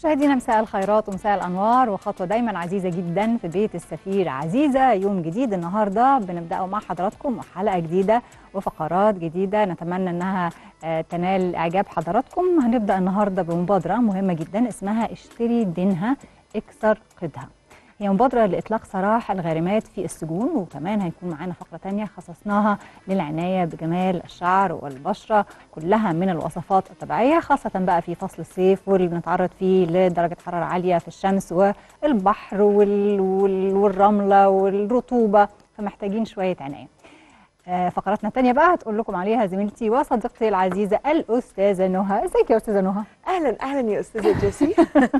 مشاهدينا مساء الخيرات ومساء الانوار وخطوه دايما عزيزه جدا في بيت السفير عزيزه يوم جديد النهارده بنبداه مع حضراتكم وحلقه جديده وفقرات جديده نتمنى انها آه، تنال اعجاب حضراتكم هنبدا النهارده بمبادره مهمه جدا اسمها اشتري دينها اكسر قيدها هي مبادرة لإطلاق سراح الغارمات في السجون وكمان هيكون معانا فقرة تانية خصصناها للعناية بجمال الشعر والبشرة كلها من الوصفات الطبيعية خاصة بقى في فصل الصيف واللي بنتعرض فيه لدرجة حرارة عالية في الشمس والبحر وال... وال... والرملة والرطوبة فمحتاجين شوية عناية آه، فقراتنا التانية بقى هتقول لكم عليها زميلتي وصديقتي العزيزة الأستاذة نهى ازيك يا أستاذة نهى؟ اهلا اهلا يا استاذه جيسي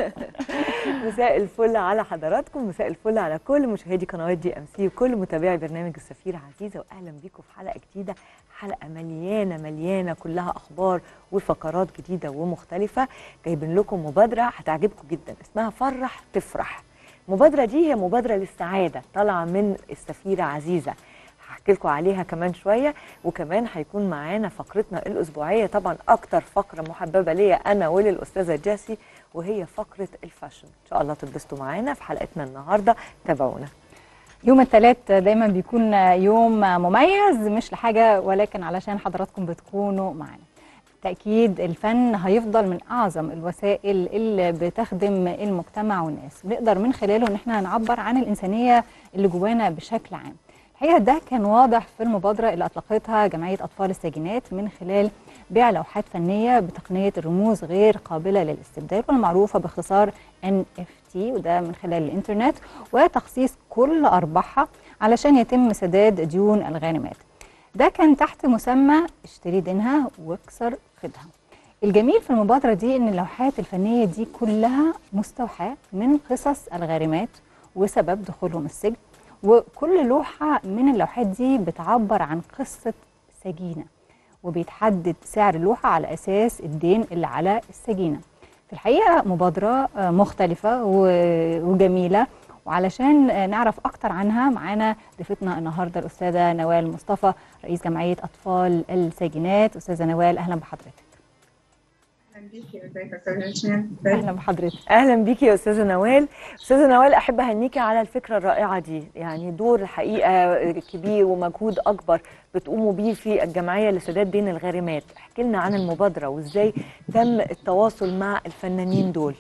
مساء الفل على حضراتكم مساء الفل على كل مشاهدي قنوات دي ام سي وكل متابعي برنامج السفير عزيزه واهلا بيكم في حلقه جديده حلقه مليانه مليانه كلها اخبار وفقرات جديده ومختلفه جايبين لكم مبادره هتعجبكم جدا اسمها فرح تفرح المبادره دي هي مبادره للسعاده طالعه من السفيره عزيزه هحكي لكم عليها كمان شويه وكمان هيكون معانا فقرتنا الاسبوعيه طبعا اكتر فقره محببه ليا انا وللاستاذه جاسي وهي فقره الفاشن ان شاء الله تتبسطوا معانا في حلقتنا النهارده تابعونا يوم الثلاث دايما بيكون يوم مميز مش لحاجة ولكن علشان حضراتكم بتكونوا معانا تأكيد الفن هيفضل من أعظم الوسائل اللي بتخدم المجتمع والناس بنقدر من خلاله إن احنا نعبر عن الإنسانية اللي جوانا بشكل عام الحقيقة ده كان واضح في المبادرة اللي أطلقتها جمعية أطفال الساجنات من خلال بيع لوحات فنية بتقنية الرموز غير قابلة للاستبدال والمعروفة باختصار NFT وده من خلال الإنترنت وتخصيص كل أرباحها علشان يتم سداد ديون الغانمات ده كان تحت مسمى اشتري دينها واكسر قيدها الجميل في المبادرة دي إن اللوحات الفنية دي كلها مستوحاة من قصص الغارمات وسبب دخولهم السجن وكل لوحة من اللوحات دي بتعبر عن قصة سجينة وبيتحدد سعر اللوحة على أساس الدين اللي على السجينة في الحقيقة مبادرة آه، مختلفة و- وجميلة وعلشان آه، نعرف أكتر عنها معانا ضيفتنا النهاردة الأستاذة نوال مصطفى رئيس جمعية أطفال الساجنات أستاذة نوال أهلا بحضرتك اهلا بيكي ازيك يا استاذه ياسمين أهلا بحضرتك اهلا بيكي يا استاذه نوال استاذه نوال احب اهنيكي على الفكره الرائعه دي يعني دور الحقيقه كبير ومجهود اكبر بتقوموا بيه في الجمعيه لسداد دين الغارمات احكي لنا عن المبادره وازاي تم التواصل مع الفنانين دول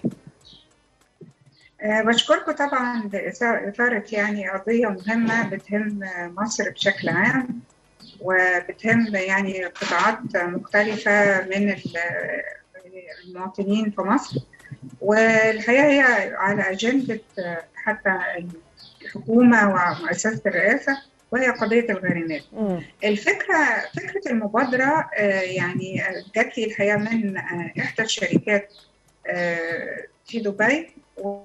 أه بشكركم طبعا لإثارة يعني قضية مهمة بتهم مصر بشكل عام وبتهم يعني قطاعات مختلفة من ال- المواطنين في مصر والحقيقة هي على أجندة آه، حتى الحكومة ومؤسسة الرئاسة وهي قضية الغارمات مم. الفكرة فكرة المبادرة آه، يعني آه، جات لي الحقيقة من آه، إحدى الشركات آه، في دبي و-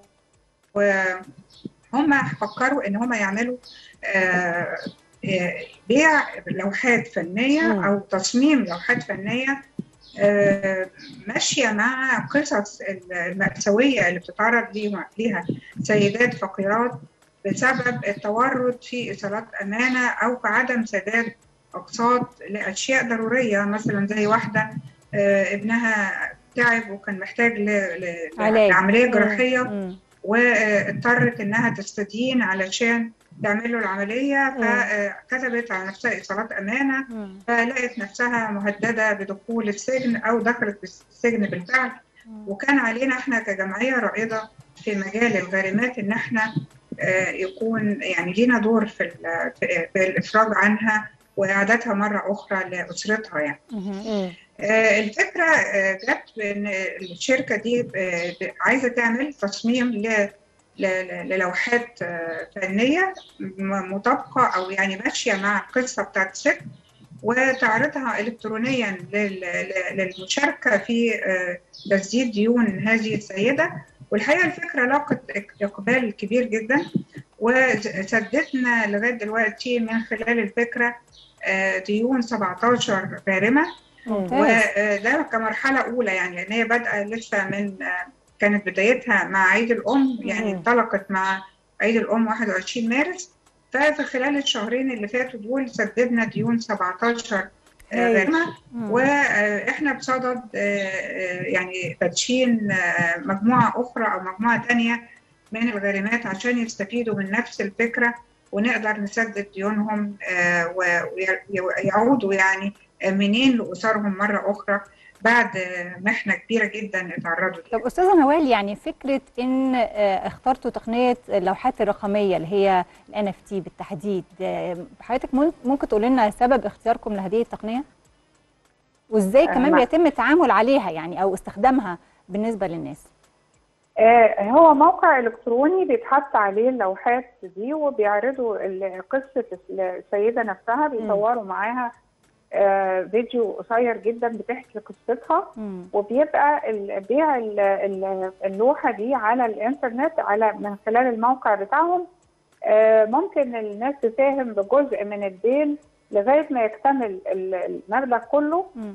وهم فكروا إن هم يعملوا آه، آه، بيع لوحات فنية مم. أو تصميم لوحات فنية آه، ماشية مع قصص المأساوية اللي بتتعرض ليها ليها سيدات فقيرات بسبب التورط في إيصالات أمانة أو في عدم سداد أقساط لأشياء ضرورية مثلا زي واحدة آه، ابنها تعب وكان محتاج ل- ل- علاج. لعملية جراحية مم. واضطرت إنها تستدين علشان تعمل له العملية مم. فكتبت على نفسها إيصالات أمانة مم. فلقت نفسها مهددة بدخول السجن أو دخلت السجن بالفعل وكان علينا احنا كجمعية رائدة في مجال الغارمات ان احنا آه، يكون يعني لينا دور في ال- في- في الافراج عنها واعادتها مره اخرى لاسرتها يعني. مم. آه، الفكره آه، جت بان الشركه دي آه، عايزه تعمل تصميم ل ل- للوحات آه، فنيه م- مطابقه او يعني ماشيه مع القصه بتاعت الست وتعرضها الكترونيا لل- ل- للمشاركه في آه، تسديد ديون هذه السيده والحقيقه الفكره لاقت اقبال كبير جدا وسددنا لغايه دلوقتي من خلال الفكره آه، ديون 17 غارمه ممتاز وده كمرحله اولى يعني لان هي بادئه لسه من كانت بدايتها مع عيد الام يعني مم. انطلقت مع عيد الام 21 مارس ففي خلال الشهرين اللي فاتوا دول سددنا ديون 17 آه، غارمة مم. واحنا بصدد آه، آه، يعني تدشين آه، مجموعه اخرى او مجموعه تانية من الغارمات عشان يستفيدوا من نفس الفكره ونقدر نسدد ديونهم آه، وي- ويعودوا يعني آمنين لاسرهم مره اخرى بعد آه، محنه كبيره جدا اتعرضوا ليها. طب استاذه نوال يعني فكره ان آه، اخترتوا تقنيه اللوحات الرقميه اللي هي الان اف تي بالتحديد آه، حضرتك مم- ممكن تقول لنا سبب اختياركم لهذه التقنيه وازاي آه، كمان مع- بيتم التعامل عليها يعني او استخدامها بالنسبه للناس آه، هو موقع إلكتروني بيتحط عليه اللوحات دي وبيعرضوا ال- قصة السيدة نفسها بيصوروا معاها آه، فيديو قصير جدا بتحكي قصتها مم. وبيبقى ال- بيع ال- ال- اللوحة دي على الإنترنت على من خلال الموقع بتاعهم آه، ممكن الناس تساهم بجزء من الدين لغاية ما يكتمل ال- المبلغ كله مم.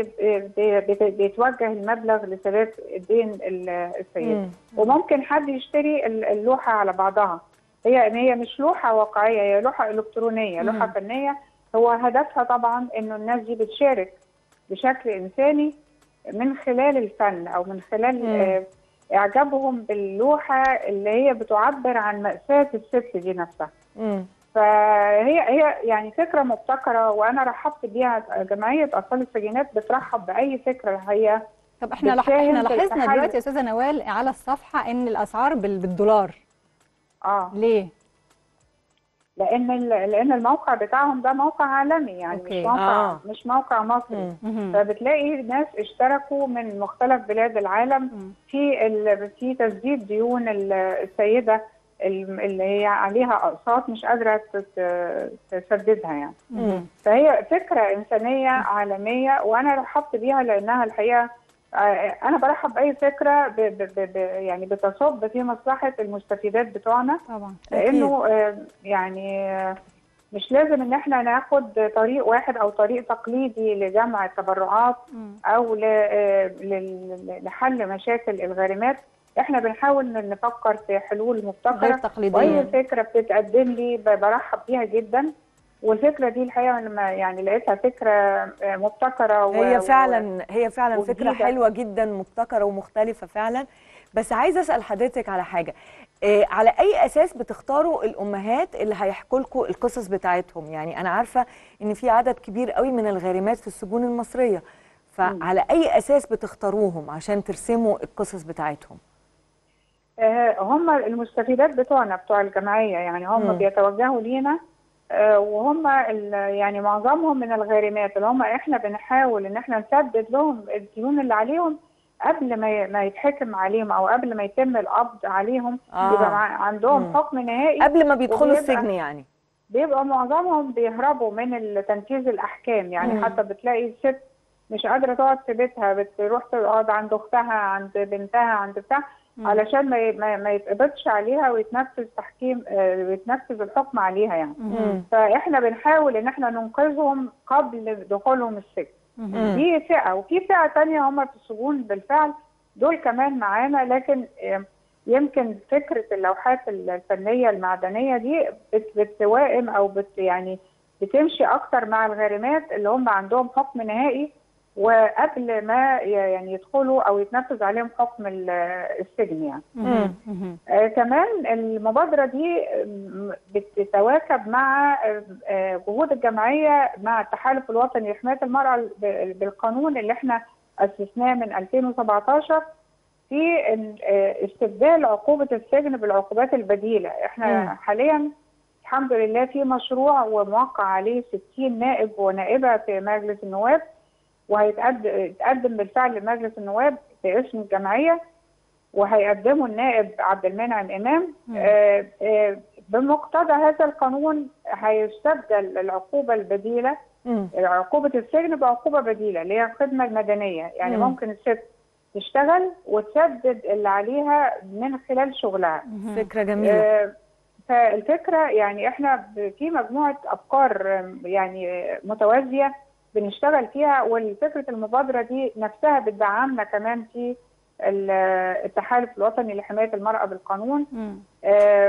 فبيتوجه المبلغ لسداد الدين ال- السيدة مم. وممكن حد يشتري ال- اللوحة على بعضها هي ان هي مش لوحة واقعية هي لوحة إلكترونية لوحة مم. فنية هو هدفها طبعا انه الناس دي بتشارك بشكل إنساني من خلال الفن أو من خلال مم. آه، إعجابهم باللوحة اللي هي بتعبر عن مأساة الست دي نفسها مم. فهي هي يعني فكره مبتكره وانا رحبت بيها جمعيه اطفال السجينات بترحب باي فكره هي طب احنا لح... بتساهم احنا في لاحظنا التحلل. دلوقتي يا استاذه نوال على الصفحه ان الاسعار بال... بالدولار اه ليه لان ال- لان الموقع بتاعهم ده موقع عالمي يعني أوكي. مش موقع آه. مش موقع مصري مم. مهم. فبتلاقي ناس اشتركوا من مختلف بلاد العالم مم. في ال... في تسديد ديون ال- السيده ال- اللي هي عليها اقساط مش قادره تت- تسددها يعني مهم. فهي فكرة إنسانية عالمية وأنا رحبت بيها لأنها الحقيقة آه، أنا برحب بأي فكرة ب ب ب ب يعني بتصب في مصلحة المستفيدات بتوعنا طبعا لأنه آه، يعني آه، مش لازم إن إحنا ناخد طريق واحد أو طريق تقليدي لجمع التبرعات مم. أو ل- آه، لل- لحل مشاكل الغارمات إحنا بنحاول إن نفكر في حلول غير مبتكرة واي تقليديه فكره بتتقدم لي ب- برحب بيها جدا والفكره دي الحقيقه لما يعني لقيتها فكره آه، مبتكره و- هي و- فعلا هي فعلا فكره وجديدة. حلوه جدا مبتكره ومختلفه فعلا بس عايزه اسال حضرتك على حاجه إيه على اي اساس بتختاروا الامهات اللي هيحكوا لكم القصص بتاعتهم يعني انا عارفه ان في عدد كبير قوي من الغارمات في السجون المصريه فعلى اي اساس بتختاروهم عشان ترسموا القصص بتاعتهم آه، هم المستفيدات بتوعنا بتوع الجمعيه يعني هم مم. بيتوجهوا لينا آه، وهم ال- يعني معظمهم من الغارمات اللي هم احنا بنحاول ان احنا نسدد لهم الديون اللي عليهم قبل ما ي- ما يتحكم عليهم او قبل ما يتم القبض عليهم آه. يبقى مع- عندهم مم. حكم نهائي قبل ما بيدخلوا وبيبقى- السجن يعني بيبقى معظمهم بيهربوا من تنفيذ الاحكام يعني مم. حتى بتلاقي الست مش قادره تقعد في بيتها بتروح تقعد عند اختها عند بنتها عند بتاع مم. علشان ما ي- ما, ما يتقبضش عليها ويتنفذ تحكيم آه، ويتنفذ الحكم عليها يعني مهم. فاحنا بنحاول ان احنا ننقذهم قبل دخولهم السجن مهم. دي فئه وفي فئه تانية هم في السجون بالفعل دول كمان معانا لكن آه، يمكن فكره اللوحات الفنيه المعدنيه دي بت- بتوائم او بت يعني بتمشي اكتر مع الغارمات اللي هم عندهم حكم نهائي وقبل ما ي- يعني يدخلوا او يتنفذ عليهم حكم ال- السجن يعني مهم. مهم. آه كمان المبادرة دي آم، بتتواكب مع آه، آه، جهود الجمعية مع التحالف الوطني لحماية المرأة ب- بالقانون اللي احنا أسسناه من 2017 في إن- آه، استبدال عقوبة السجن بالعقوبات البديلة احنا مم. حاليا الحمد لله في مشروع وموقع عليه 60 نائب ونائبة في مجلس النواب وهيتقدم بالفعل لمجلس النواب باسم الجمعية وهيقدمه النائب عبد المنعم امام مم. آه، آه، بمقتضى هذا القانون هيستبدل العقوبه البديله مم. عقوبه السجن بعقوبه بديله اللي هي الخدمه المدنيه يعني مم. ممكن الست تشتغل وتسدد اللي عليها من خلال شغلها مهم. فكره جميله آه، فالفكره يعني احنا ب- في مجموعه افكار آم، يعني آه، متوازيه بنشتغل فيها والفكره المبادره دي نفسها بتدعمنا كمان في ال- التحالف الوطني لحمايه المراه بالقانون مم. آه،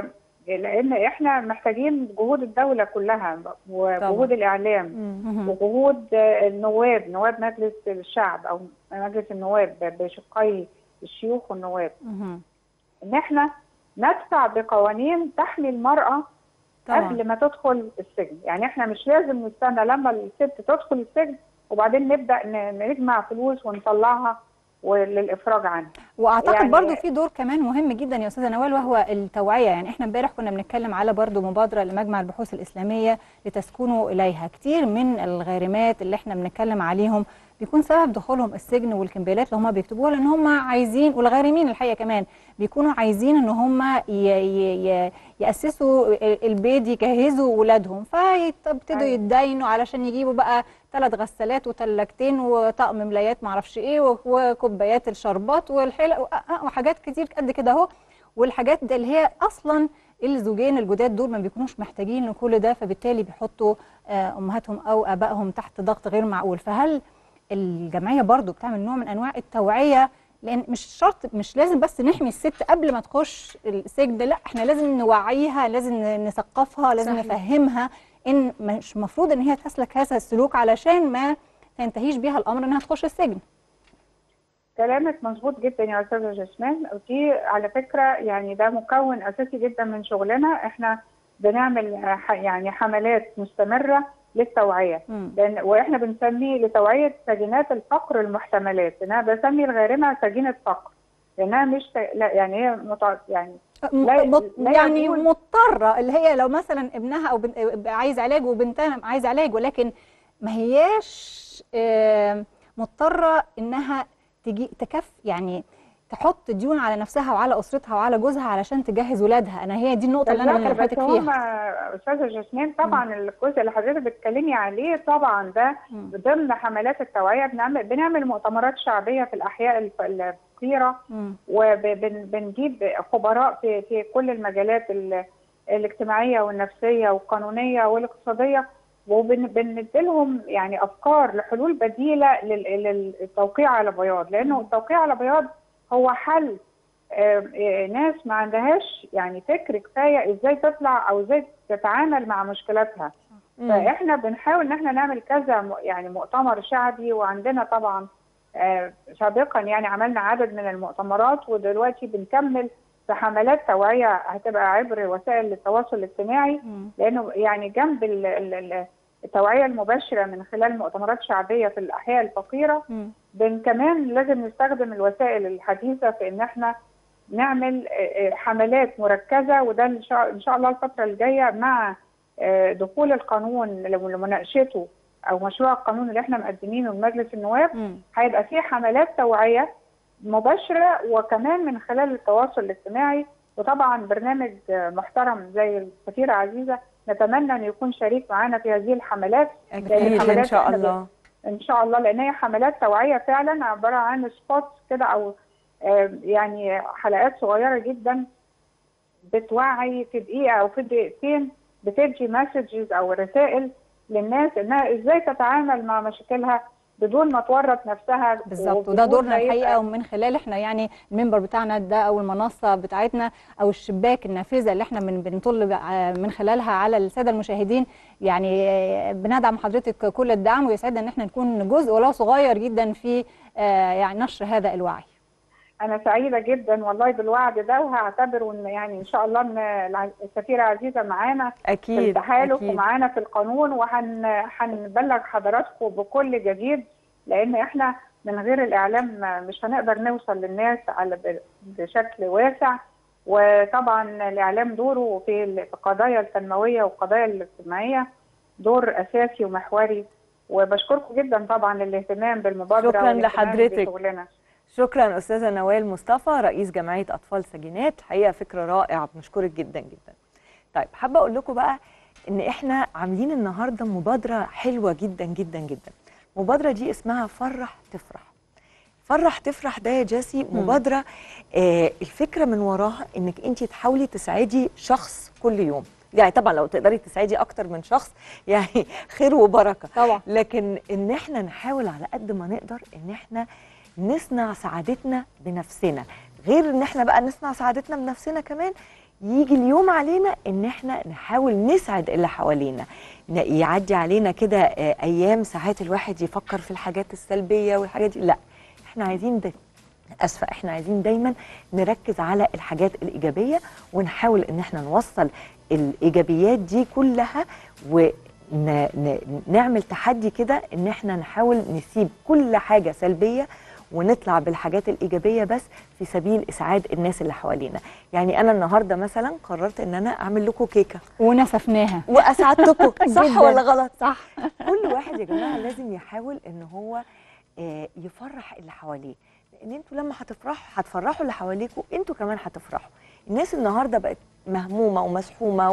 لان احنا محتاجين جهود الدوله كلها وجهود الاعلام مهم. وجهود النواب نواب مجلس الشعب او مجلس النواب بشقي الشيوخ والنواب مهم. ان احنا ندفع بقوانين تحمي المراه طبعا قبل ما تدخل السجن يعني احنا مش لازم نستنى لما الست تدخل السجن وبعدين نبدا ن- نجمع فلوس ونطلعها وللافراج عنها واعتقد يعني- برضو في دور كمان مهم جدا يا استاذه نوال وهو التوعيه يعني احنا امبارح كنا بنتكلم على برضو مبادره لمجمع البحوث الاسلاميه لتسكنوا اليها كتير من الغارمات اللي احنا بنتكلم عليهم بيكون سبب دخولهم السجن والكمبيالات اللي هم بيكتبوها لان هم عايزين والغارمين الحقيقه كمان بيكونوا عايزين ان هم ي- ي- ي- ياسسوا البيت يجهزوا ولادهم فيبتدوا أيوة. يتداينوا علشان يجيبوا بقى ثلاث غسالات وثلاجتين وطقم ملايات معرفش ايه و- وكوبايات الشربات والحلق و- آه، وحاجات كتير قد كده اهو والحاجات دي اللي هي اصلا الزوجين الجداد دول ما بيكونوش محتاجين لكل ده فبالتالي بيحطوا آه، امهاتهم او ابائهم تحت ضغط غير معقول فهل الجمعيه برضو بتعمل نوع من انواع التوعيه لان مش شرط مش لازم بس نحمي الست قبل ما تخش السجن لا احنا لازم نوعيها لازم نثقفها لازم صحيح. نفهمها ان مش المفروض ان هي تسلك هذا السلوك علشان ما تنتهيش بيها الامر انها تخش السجن كلامك مظبوط جدا يا استاذه جسمان ودي على فكره يعني ده مكون اساسي جدا من شغلنا احنا بنعمل آه، ح- يعني حملات مستمره للتوعيه مم. لان واحنا بنسميه لتوعيه سجينات الفقر المحتملات انا بسمي الغارمه سجينه فقر لانها مش ت- لا يعني هي متع... يعني لا- مط- لا يعني يكون- مضطره اللي هي لو مثلا ابنها او بن- عايز علاج وبنتها عايز علاج ولكن ما هياش آه، مضطره انها تجي تكف يعني تحط ديون على نفسها وعلى اسرتها وعلى جوزها علشان تجهز ولادها انا هي دي النقطه اللي انا بالظبط، بكلم حضرتك بس هم فيها استاذه جسمان طبعا الجزء اللي حضرتك بتتكلمي عليه طبعا ده مم. ضمن حملات التوعيه بنعمل بنعمل مؤتمرات شعبيه في الاحياء الف- الفقيره مم. وبنجيب خبراء في في كل المجالات ال- الاجتماعيه والنفسيه والقانونيه والاقتصاديه وبنديلهم يعني افكار لحلول بديله لل- للتوقيع على بياض لانه التوقيع على بياض هو حل آه، آه، ناس ما عندهاش يعني فكر كفايه ازاي تطلع او ازاي تتعامل مع مشكلاتها فاحنا بنحاول ان احنا نعمل كذا م- يعني مؤتمر شعبي وعندنا طبعا آه، سابقا يعني عملنا عدد من المؤتمرات ودلوقتي بنكمل في حملات توعيه هتبقى عبر وسائل التواصل الاجتماعي مم. لانه يعني جنب ال- ال- ال- التوعيه المباشره من خلال مؤتمرات شعبيه في الاحياء الفقيره مم. بن كمان لازم نستخدم الوسائل الحديثه في ان احنا نعمل آه، آه، حملات مركزه وده ان شاء إن شاء الله الفتره الجايه مع آه، دخول القانون لمناقشته او مشروع القانون اللي احنا مقدمينه لمجلس النواب مم. هيبقى فيه حملات توعيه مباشره وكمان من خلال التواصل الاجتماعي وطبعا برنامج آه، محترم زي السفيره عزيزه نتمنى ان يكون شريك معانا في هذه الحملات اكيد ان الحملات شاء إحنا الله ان شاء الله لان هي حملات توعيه فعلا عباره عن سبوتس كده او آه، يعني حلقات صغيره جدا بتوعي في دقيقه او في دقيقتين بتدي مسجز او رسائل للناس انها ازاي تتعامل مع مشاكلها بدون ما تورط نفسها بالظبط وده وبدون دورنا ما يبقى- الحقيقه ومن خلال احنا يعني المنبر بتاعنا ده او المنصه بتاعتنا او الشباك النافذه اللي احنا من بنطل بقى من خلالها على الساده المشاهدين يعني آه، بندعم حضرتك كل الدعم ويسعدنا ان احنا نكون جزء ولو صغير جدا في آه، يعني نشر هذا الوعي انا سعيده جدا والله بالوعد ده وهعتبره ان يعني ان شاء الله ان الع- السفيره عزيزه معانا في اكيد التحالف اكيد ومعانا في القانون وهنبلغ حضراتكم بكل جديد لان احنا من غير الاعلام مش هنقدر نوصل للناس على ب- بشكل واسع وطبعا الاعلام دوره في ال- في القضايا التنمويه والقضايا الاجتماعيه دور اساسي ومحوري وبشكركم جدا طبعا للاهتمام بالمبادره شكراً والاهتمام لحضرتك. بشغلنا. شكرا استاذه نوال مصطفى رئيس جمعيه اطفال سجينات حقيقه فكره رائعه بنشكرك جدا جدا طيب حابه اقول لكم بقى ان احنا عاملين النهارده مبادره حلوه جدا جدا جدا المبادره دي اسمها فرح تفرح فرح تفرح ده يا جاسي مبادره آه الفكره من وراها انك انت تحاولي تساعدي شخص كل يوم يعني طبعا لو تقدري تساعدي اكتر من شخص يعني خير وبركه طبعا لكن ان احنا نحاول على قد ما نقدر ان احنا نصنع سعادتنا بنفسنا غير ان احنا بقى نصنع سعادتنا بنفسنا كمان يجي اليوم علينا ان احنا نحاول نسعد اللي حوالينا ن- يعدي علينا كده آه، ايام ساعات الواحد يفكر في الحاجات السلبيه والحاجات دي لا احنا عايزين ده اسفه احنا عايزين دايما نركز على الحاجات الايجابيه ونحاول ان احنا نوصل الايجابيات دي كلها ونعمل تحدي كده ان احنا نحاول نسيب كل حاجه سلبيه ونطلع بالحاجات الايجابيه بس في سبيل اسعاد الناس اللي حوالينا يعني انا النهارده مثلا قررت ان انا اعمل لكم كيكه ونسفناها واسعدتكم صح جداً. ولا غلط صح كل واحد يا جماعه لازم يحاول ان هو آه، يفرح اللي حواليه لان انتوا لما هتفرحوا هتفرحوا اللي حواليكوا انتوا كمان هتفرحوا الناس النهارده بقت مهمومه ومسحومه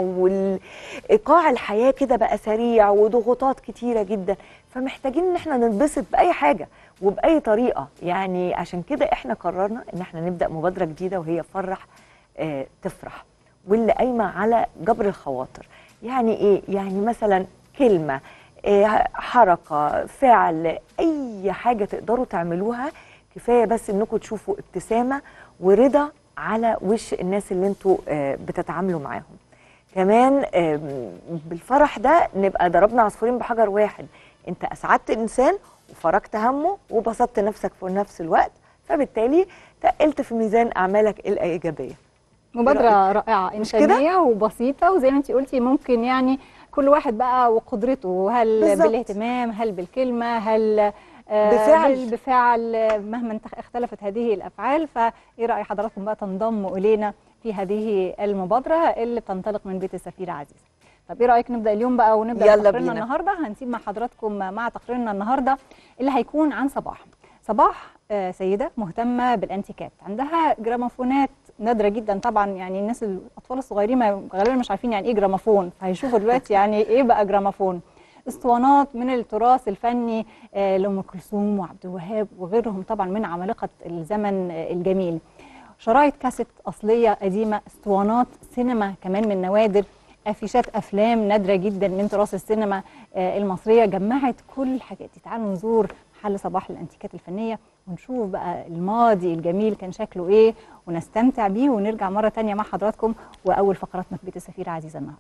وايقاع الحياه كده بقى سريع وضغوطات كتيره جدا فمحتاجين ان احنا ننبسط باي حاجه وباي طريقه يعني عشان كده احنا قررنا ان احنا نبدا مبادره جديده وهي فرح آه، تفرح واللي قايمه على جبر الخواطر يعني ايه يعني مثلا كلمه آه، حركه فعل اي حاجه تقدروا تعملوها كفايه بس انكم تشوفوا ابتسامه ورضا على وش الناس اللي انتوا آه، بتتعاملوا معاهم كمان آم، بالفرح ده نبقى ضربنا عصفورين بحجر واحد انت اسعدت انسان وفرجت همه وبسطت نفسك في نفس الوقت فبالتالي تقلت في ميزان اعمالك الايجابيه مبادرة رائعة مش كده؟ إنسانية وبسيطة وزي ما انت قلتي ممكن يعني كل واحد بقى وقدرته هل بالظبط. بالاهتمام هل بالكلمة هل آه، بفعل. بال- بفعل آه، مهما انت- اختلفت هذه الأفعال فإيه رأي حضراتكم بقى تنضموا إلينا في هذه المبادرة اللي بتنطلق من بيت السفيرة عزيزة طب ايه رايك نبدا اليوم بقى ونبدا يلا تقريرنا بينا. النهارده هنسيب مع حضراتكم مع تقريرنا النهارده اللي هيكون عن صباح صباح آه، سيده مهتمه بالانتيكات عندها جراموفونات نادره جدا طبعا يعني الناس الاطفال الصغيرين ما- غالبا مش عارفين يعني ايه جراموفون فهيشوفوا دلوقتي يعني ايه بقى جراموفون اسطوانات من التراث الفني آه، لام كلثوم وعبد الوهاب وغيرهم طبعا من عمالقه الزمن آه، الجميل شرايط كاسيت اصليه قديمه اسطوانات سينما كمان من نوادر افيشات افلام نادره جدا من تراث السينما آه، المصريه جمعت كل الحاجات دي تعالوا نزور محل صباح الانتيكات الفنيه ونشوف بقى الماضي الجميل كان شكله ايه ونستمتع بيه ونرجع مره تانية مع حضراتكم واول فقراتنا في بيت السفيره عزيزه النهارده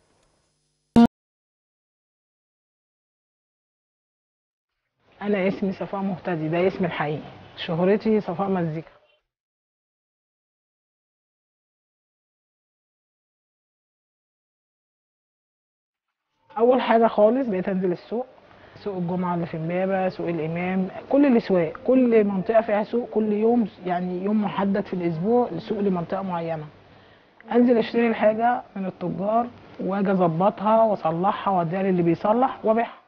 انا اسمي صفاء مهتدي ده اسمي الحقيقي شهرتي صفاء مزيكا اول حاجه خالص بقيت انزل السوق سوق الجمعه اللي في امبابه سوق الامام كل الاسواق كل منطقه فيها سوق كل يوم يعني يوم محدد في الاسبوع لسوق لمنطقه معينه انزل اشتري الحاجه من التجار واجي اظبطها واصلحها واديها للي بيصلح وابيعها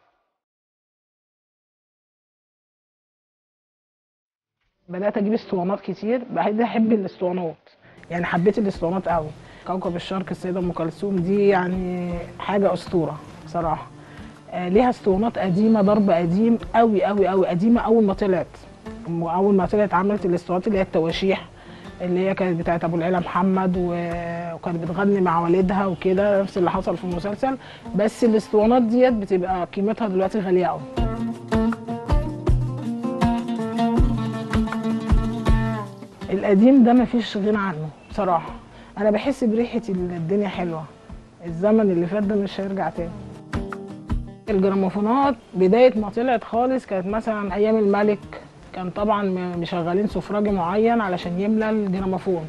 بدات اجيب اسطوانات كتير بقيت احب الاسطوانات يعني حبيت الاسطوانات قوي كوكب الشرق السيده ام كلثوم دي يعني حاجه اسطوره بصراحه آه ليها اسطوانات قديمه ضرب قديم قوي قوي قوي قديمه اول ما طلعت أم- اول ما طلعت عملت الاسطوانات اللي هي التواشيح اللي هي كانت بتاعت ابو العلا محمد و- وكانت بتغني مع والدها وكده نفس اللي حصل في المسلسل بس الاسطوانات ديت بتبقى قيمتها دلوقتي غاليه قوي القديم ده مفيش غنى عنه بصراحة أنا بحس بريحة الدنيا حلوة الزمن اللي فات ده مش هيرجع تاني الجراموفونات بداية ما طلعت خالص كانت مثلا أيام الملك كان طبعا م- مشغلين سفراجي معين علشان يملى الجراموفون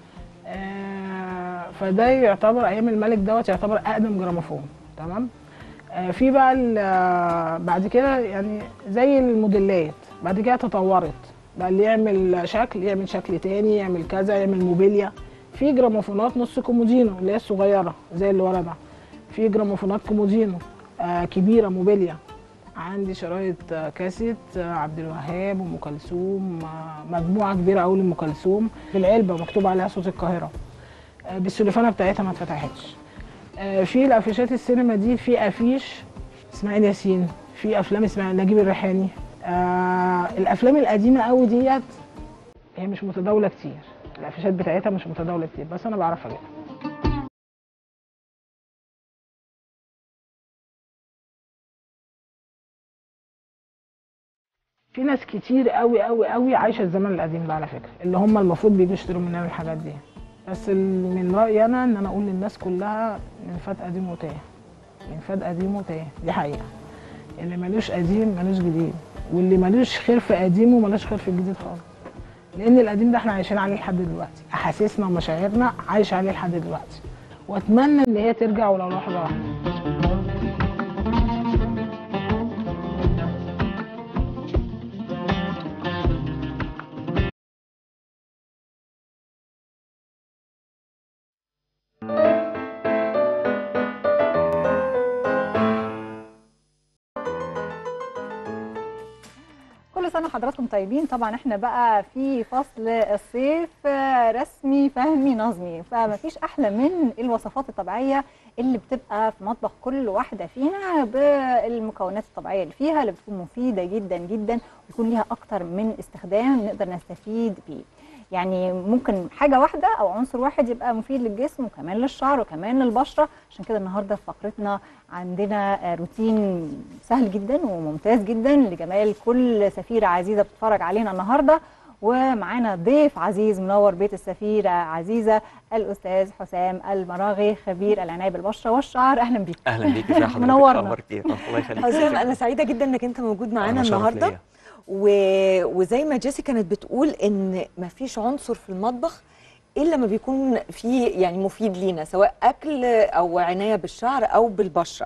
آه، فده يعتبر أيام الملك دوت يعتبر أقدم جراموفون تمام آه، في بقى ال- آه، بعد كده يعني زي الموديلات بعد كده تطورت بقى اللي يعمل شكل يعمل شكل تاني يعمل كذا يعمل موبيليا في جراموفونات نص كومودينو اللي هي الصغيره زي اللي ورا ده في جراموفونات كومودينو آه كبيره موبيليا عندي شرايط آه كاسيت آه عبد الوهاب ام كلثوم آه مجموعه كبيره قوي لام كلثوم في العلبه مكتوب عليها صوت القاهره آه بالسلوفانه بتاعتها ما اتفتحتش آه، في الافيشات السينما دي في افيش اسماعيل ياسين في افلام اسمها نجيب الريحاني آه الافلام القديمه قوي ديت هي مش متداوله كتير الافيشات بتاعتها مش متداوله كتير بس انا بعرف اجيبها في ناس كتير قوي قوي قوي عايشه الزمن القديم ده على فكره اللي هم المفروض بيجوا يشتروا مننا الحاجات دي بس ال- من رايي انا ان انا اقول للناس كلها من فات قديم وتاه من فات قديم وتاه دي حقيقه اللي ملوش قديم ملوش جديد واللي ملوش خير في قديمه ملوش خير في الجديد خالص لان القديم ده احنا عايشين عليه لحد دلوقتي احاسيسنا ومشاعرنا عايشه عليه لحد دلوقتي واتمنى ان هي ترجع ولو لحظه واحده كل سنه حضراتكم طيبين طبعا احنا بقى في فصل الصيف آه، رسمي فهمي نظمي فما فيش احلى من الوصفات الطبيعيه اللي بتبقى في مطبخ كل واحده فينا بالمكونات الطبيعيه اللي فيها اللي بتكون مفيده جدا جدا ويكون ليها اكتر من استخدام نقدر نستفيد بيه يعني ممكن حاجه واحده او عنصر واحد يبقى مفيد للجسم وكمان للشعر وكمان للبشره عشان كده النهارده في فقرتنا عندنا آه، روتين سهل جدا وممتاز جدا لجمال كل سفيره عزيزه بتتفرج علينا النهارده ومعانا ضيف عزيز منور بيت السفيره عزيزه الاستاذ حسام المراغي خبير العنايه بالبشره والشعر اهلا بيك اهلا بيك ازي حضرتك منورنا. اخبارك ايه الله يخليك حسام انا سعيده جدا انك انت موجود معانا أنا شرف النهارده ليا. و... وزي ما جيسي كانت بتقول ان مفيش عنصر في المطبخ الا ما بيكون فيه يعني مفيد لينا سواء اكل او عنايه بالشعر او بالبشره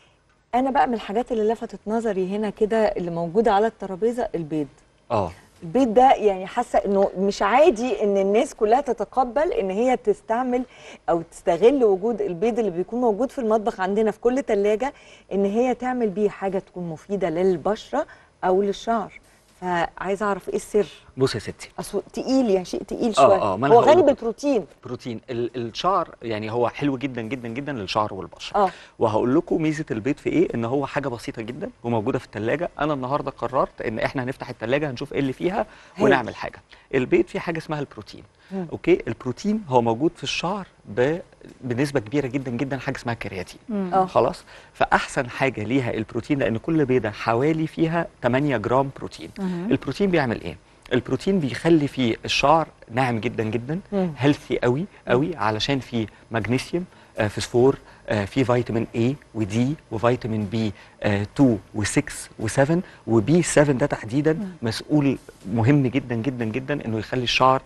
انا بقى من الحاجات اللي لفتت نظري هنا كده اللي موجوده على الترابيزه البيض اه البيض ده يعني حاسه انه مش عادي ان الناس كلها تتقبل ان هي تستعمل او تستغل وجود البيض اللي بيكون موجود في المطبخ عندنا في كل تلاجة ان هي تعمل بيه حاجه تكون مفيده للبشره او للشعر فعايزه اعرف ايه السر بص يا ستي اصل تقيل يعني شيء تقيل آه، شويه آه، ما أنا هو هقول غني لك. بالبروتين بروتين ال- الشعر يعني هو حلو جدا جدا جدا للشعر والبشره اه وهقول لكم ميزه البيض في ايه ان هو حاجه بسيطه جدا وموجوده في الثلاجه انا النهارده قررت ان احنا هنفتح الثلاجه هنشوف ايه اللي فيها هايل. ونعمل حاجه البيض فيه حاجه اسمها البروتين مم. اوكي البروتين هو موجود في الشعر ب... بنسبه كبيره جدا جدا حاجه اسمها كرياتين مم. اه خلاص فاحسن حاجه ليها البروتين لان كل بيضه حوالي فيها 8 جرام بروتين مهم. البروتين بيعمل ايه البروتين بيخلي فيه الشعر ناعم جدا جدا مم. هيلثي قوي قوي علشان فيه مغنيسيوم آه، فسفور آه، فيه فيتامين A ودي وفيتامين بي 2 و6 و7 وبي 7 ده تحديدا مسؤول مهم جدا جدا جدا انه يخلي الشعر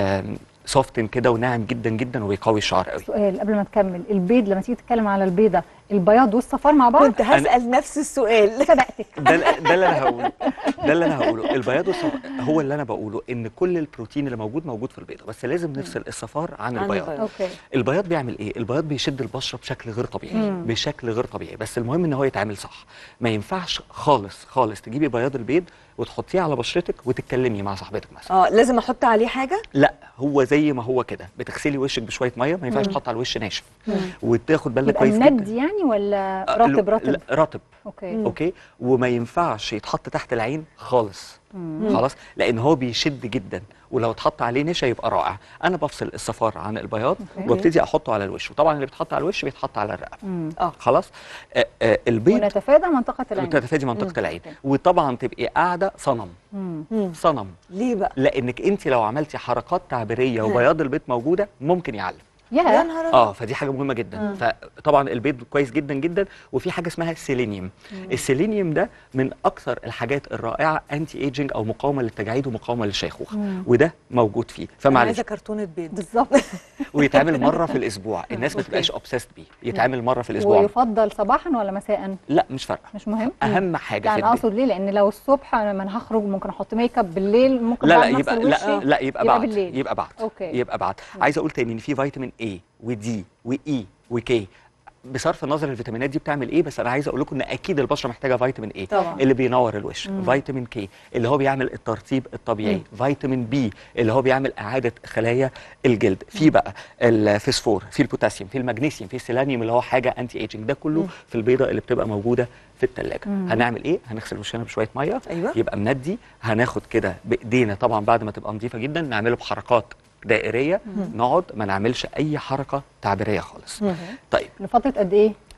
سوفتن كده وناعم جدا جدا وبيقوي الشعر قوي سؤال قبل ما تكمل البيض لما تيجي تتكلم على البيضه البياض والصفار مع بعض كنت هسال نفس السؤال صدقتك ده ال- ده اللي انا هقوله ده اللي انا هقوله البياض والصفار هو اللي انا بقوله ان كل البروتين اللي موجود موجود في البيضه بس لازم نفصل الصفار عن عن البياض البياض. اوكي البياض بيعمل ايه البياض بيشد البشره بشكل غير طبيعي مم. بشكل غير طبيعي بس المهم ان هو يتعمل صح ما ينفعش خالص خالص تجيبي بياض البيض وتحطيه على بشرتك وتتكلمي مع صاحبتك مثلا اه لازم احط عليه حاجه لا هو زي ما هو كده بتغسلي وشك بشويه ميه ما ينفعش مم. تحط على الوش ناشف وتاخد بالك يبقى كويس مند جدا يعني ولا آه، رطب لا- رطب لا، رطب اوكي مم. اوكي وما ينفعش يتحط تحت العين خالص مم. خلاص لان هو بيشد جدا ولو اتحط عليه نشا يبقى رائع انا بفصل الصفار عن البياض أوكي. وابتدي احطه على الوش وطبعا اللي بيتحط على الوش بيتحط على الرقبه مم. اه خلاص آه آه البيض ونتفادى منطقه العين تتفادي مم. منطقه العين أوكي. وطبعا تبقي قاعده صنم مم. مم. صنم ليه بقى لانك انت لو عملتي حركات تعبيريه وبياض البيض موجوده ممكن يعلم يا يا نهار أبيض. اه فدي حاجه مهمه جدا فطبعا البيض كويس جدا جدا وفي حاجه اسمها السيلينيوم السيلينيوم ده من اكثر الحاجات الرائعه انتي ايجنج او مقاومه للتجاعيد ومقاومه للشيخوخه مم. وده موجود فيه انا فمعلش عايزه كرتونه بيض بالظبط ويتعمل مره في الاسبوع الناس ما أوكي. تبقاش اوبسيست بيه يتعمل مره في الاسبوع ويفضل صباحا ولا مساء لا مش فارقه مش مهم اهم حاجه لا في انا البيض اقصد ليه لان لو الصبح انا ما أنا هخرج ممكن احط ميك اب بالليل ممكن لا لا بعد ما يبقى أغسل لا وشي لا يبقى, يبقى بعد بالليل. يبقى بعد أوكي. يبقى بعد عايز اقول تاني ان في فيتامين A ودي واي وكي بصرف النظر الفيتامينات دي بتعمل ايه بس انا عايز اقول لكم ان اكيد البشره محتاجه فيتامين اي طبعا. اللي بينور الوش فيتامين كي اللي هو بيعمل الترطيب الطبيعي فيتامين بي اللي هو بيعمل اعاده خلايا الجلد في بقى الفسفور في البوتاسيوم في المغنيسيوم في السيلانيوم اللي هو حاجه انتي ايجنج ده كله في البيضه اللي بتبقى موجوده في الثلاجه هنعمل ايه هنغسل وشنا بشويه ميه أيوة. يبقى مندي هناخد كده بايدينا طبعا بعد ما تبقى نظيفه جدا نعمله بحركات دائريه نقعد ما نعملش اي حركه تعبيريه خالص طيب لفتره قد ايه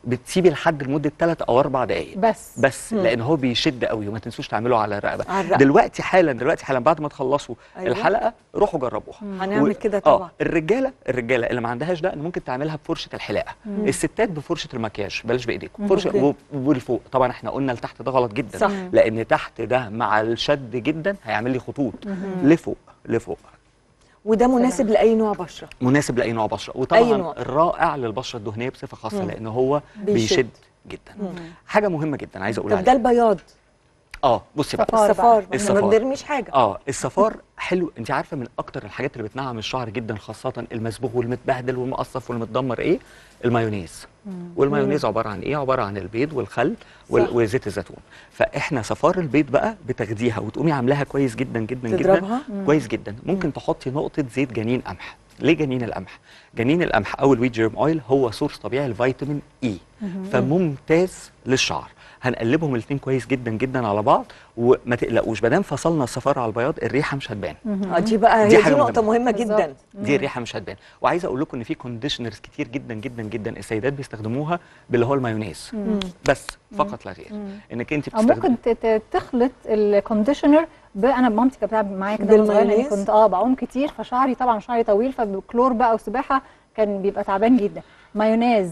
بتسيبي لحد لمده 3 او 4 دقائق بس بس لان هو بيشد قوي وما تنسوش تعملوا على الرقبه على الرقبة. دلوقتي حالا دلوقتي حالا بعد ما تخلصوا أيوة. أيوة. الحلقه روحوا جربوها هنعمل كده آه، طبعا. الرجاله الرجاله اللي ما عندهاش ده ممكن تعملها بفرشه الحلاقه الستات بفرشه المكياج بلاش بايديكم فرشه أوكي. و- والفوق طبعا احنا قلنا لتحت ده غلط جدا صح. لان تحت ده مع الشد جدا هيعمل لي خطوط لفوق لفوق وده مناسب لاي نوع بشره مناسب لاي نوع بشره أي وطبعا نوع. رائع للبشره الدهنيه بصفه خاصه لان هو بيشد. بيشد, جدا حاجه مهمه جدا عايز اقول طب ده عليها البياض اه بصي بقى صفار بقى. الصفار ما الصفار. بنرميش حاجه اه الصفار حلو انت عارفه من اكتر الحاجات اللي بتنعم الشعر جدا خاصه المسبوغ والمتبهدل والمقصف والمتدمر ايه المايونيز والمايونيز عباره عن ايه عباره عن البيض والخل وال- صح. وزيت الزيتون فاحنا صفار البيض بقى بتاخديها وتقومي عاملاها كويس جدا جدا تضربها؟ جدا كويس جدا ممكن تحطي نقطه زيت جنين قمح ليه جنين القمح جنين القمح او الويت جيرم اويل هو سورس طبيعي لفيتامين اي فممتاز للشعر هنقلبهم الاثنين كويس جدا جدا على بعض وما تقلقوش ما دام فصلنا الصفار على البياض الريحه مش هتبان اه دي بقى دي هي دي حاجة نقطه مهمة. مهمه بالظبط. جدا دي الريحه مش هتبان وعايز اقول لكم ان في كونديشنرز كتير جدا جدا جدا السيدات بيستخدموها باللي هو المايونيز بس فقط لا غير انك انت او بتستخدمي ممكن ت- ت- تخلط الكونديشنر ب- انا مامتي كانت بتلعب معايا كده وأنا صغيرة، لأني بالمايونيز؟ كنت اه بعوم كتير فشعري طبعا شعري طويل فبكلور بقى وسباحه كان بيبقى تعبان جدا مايونيز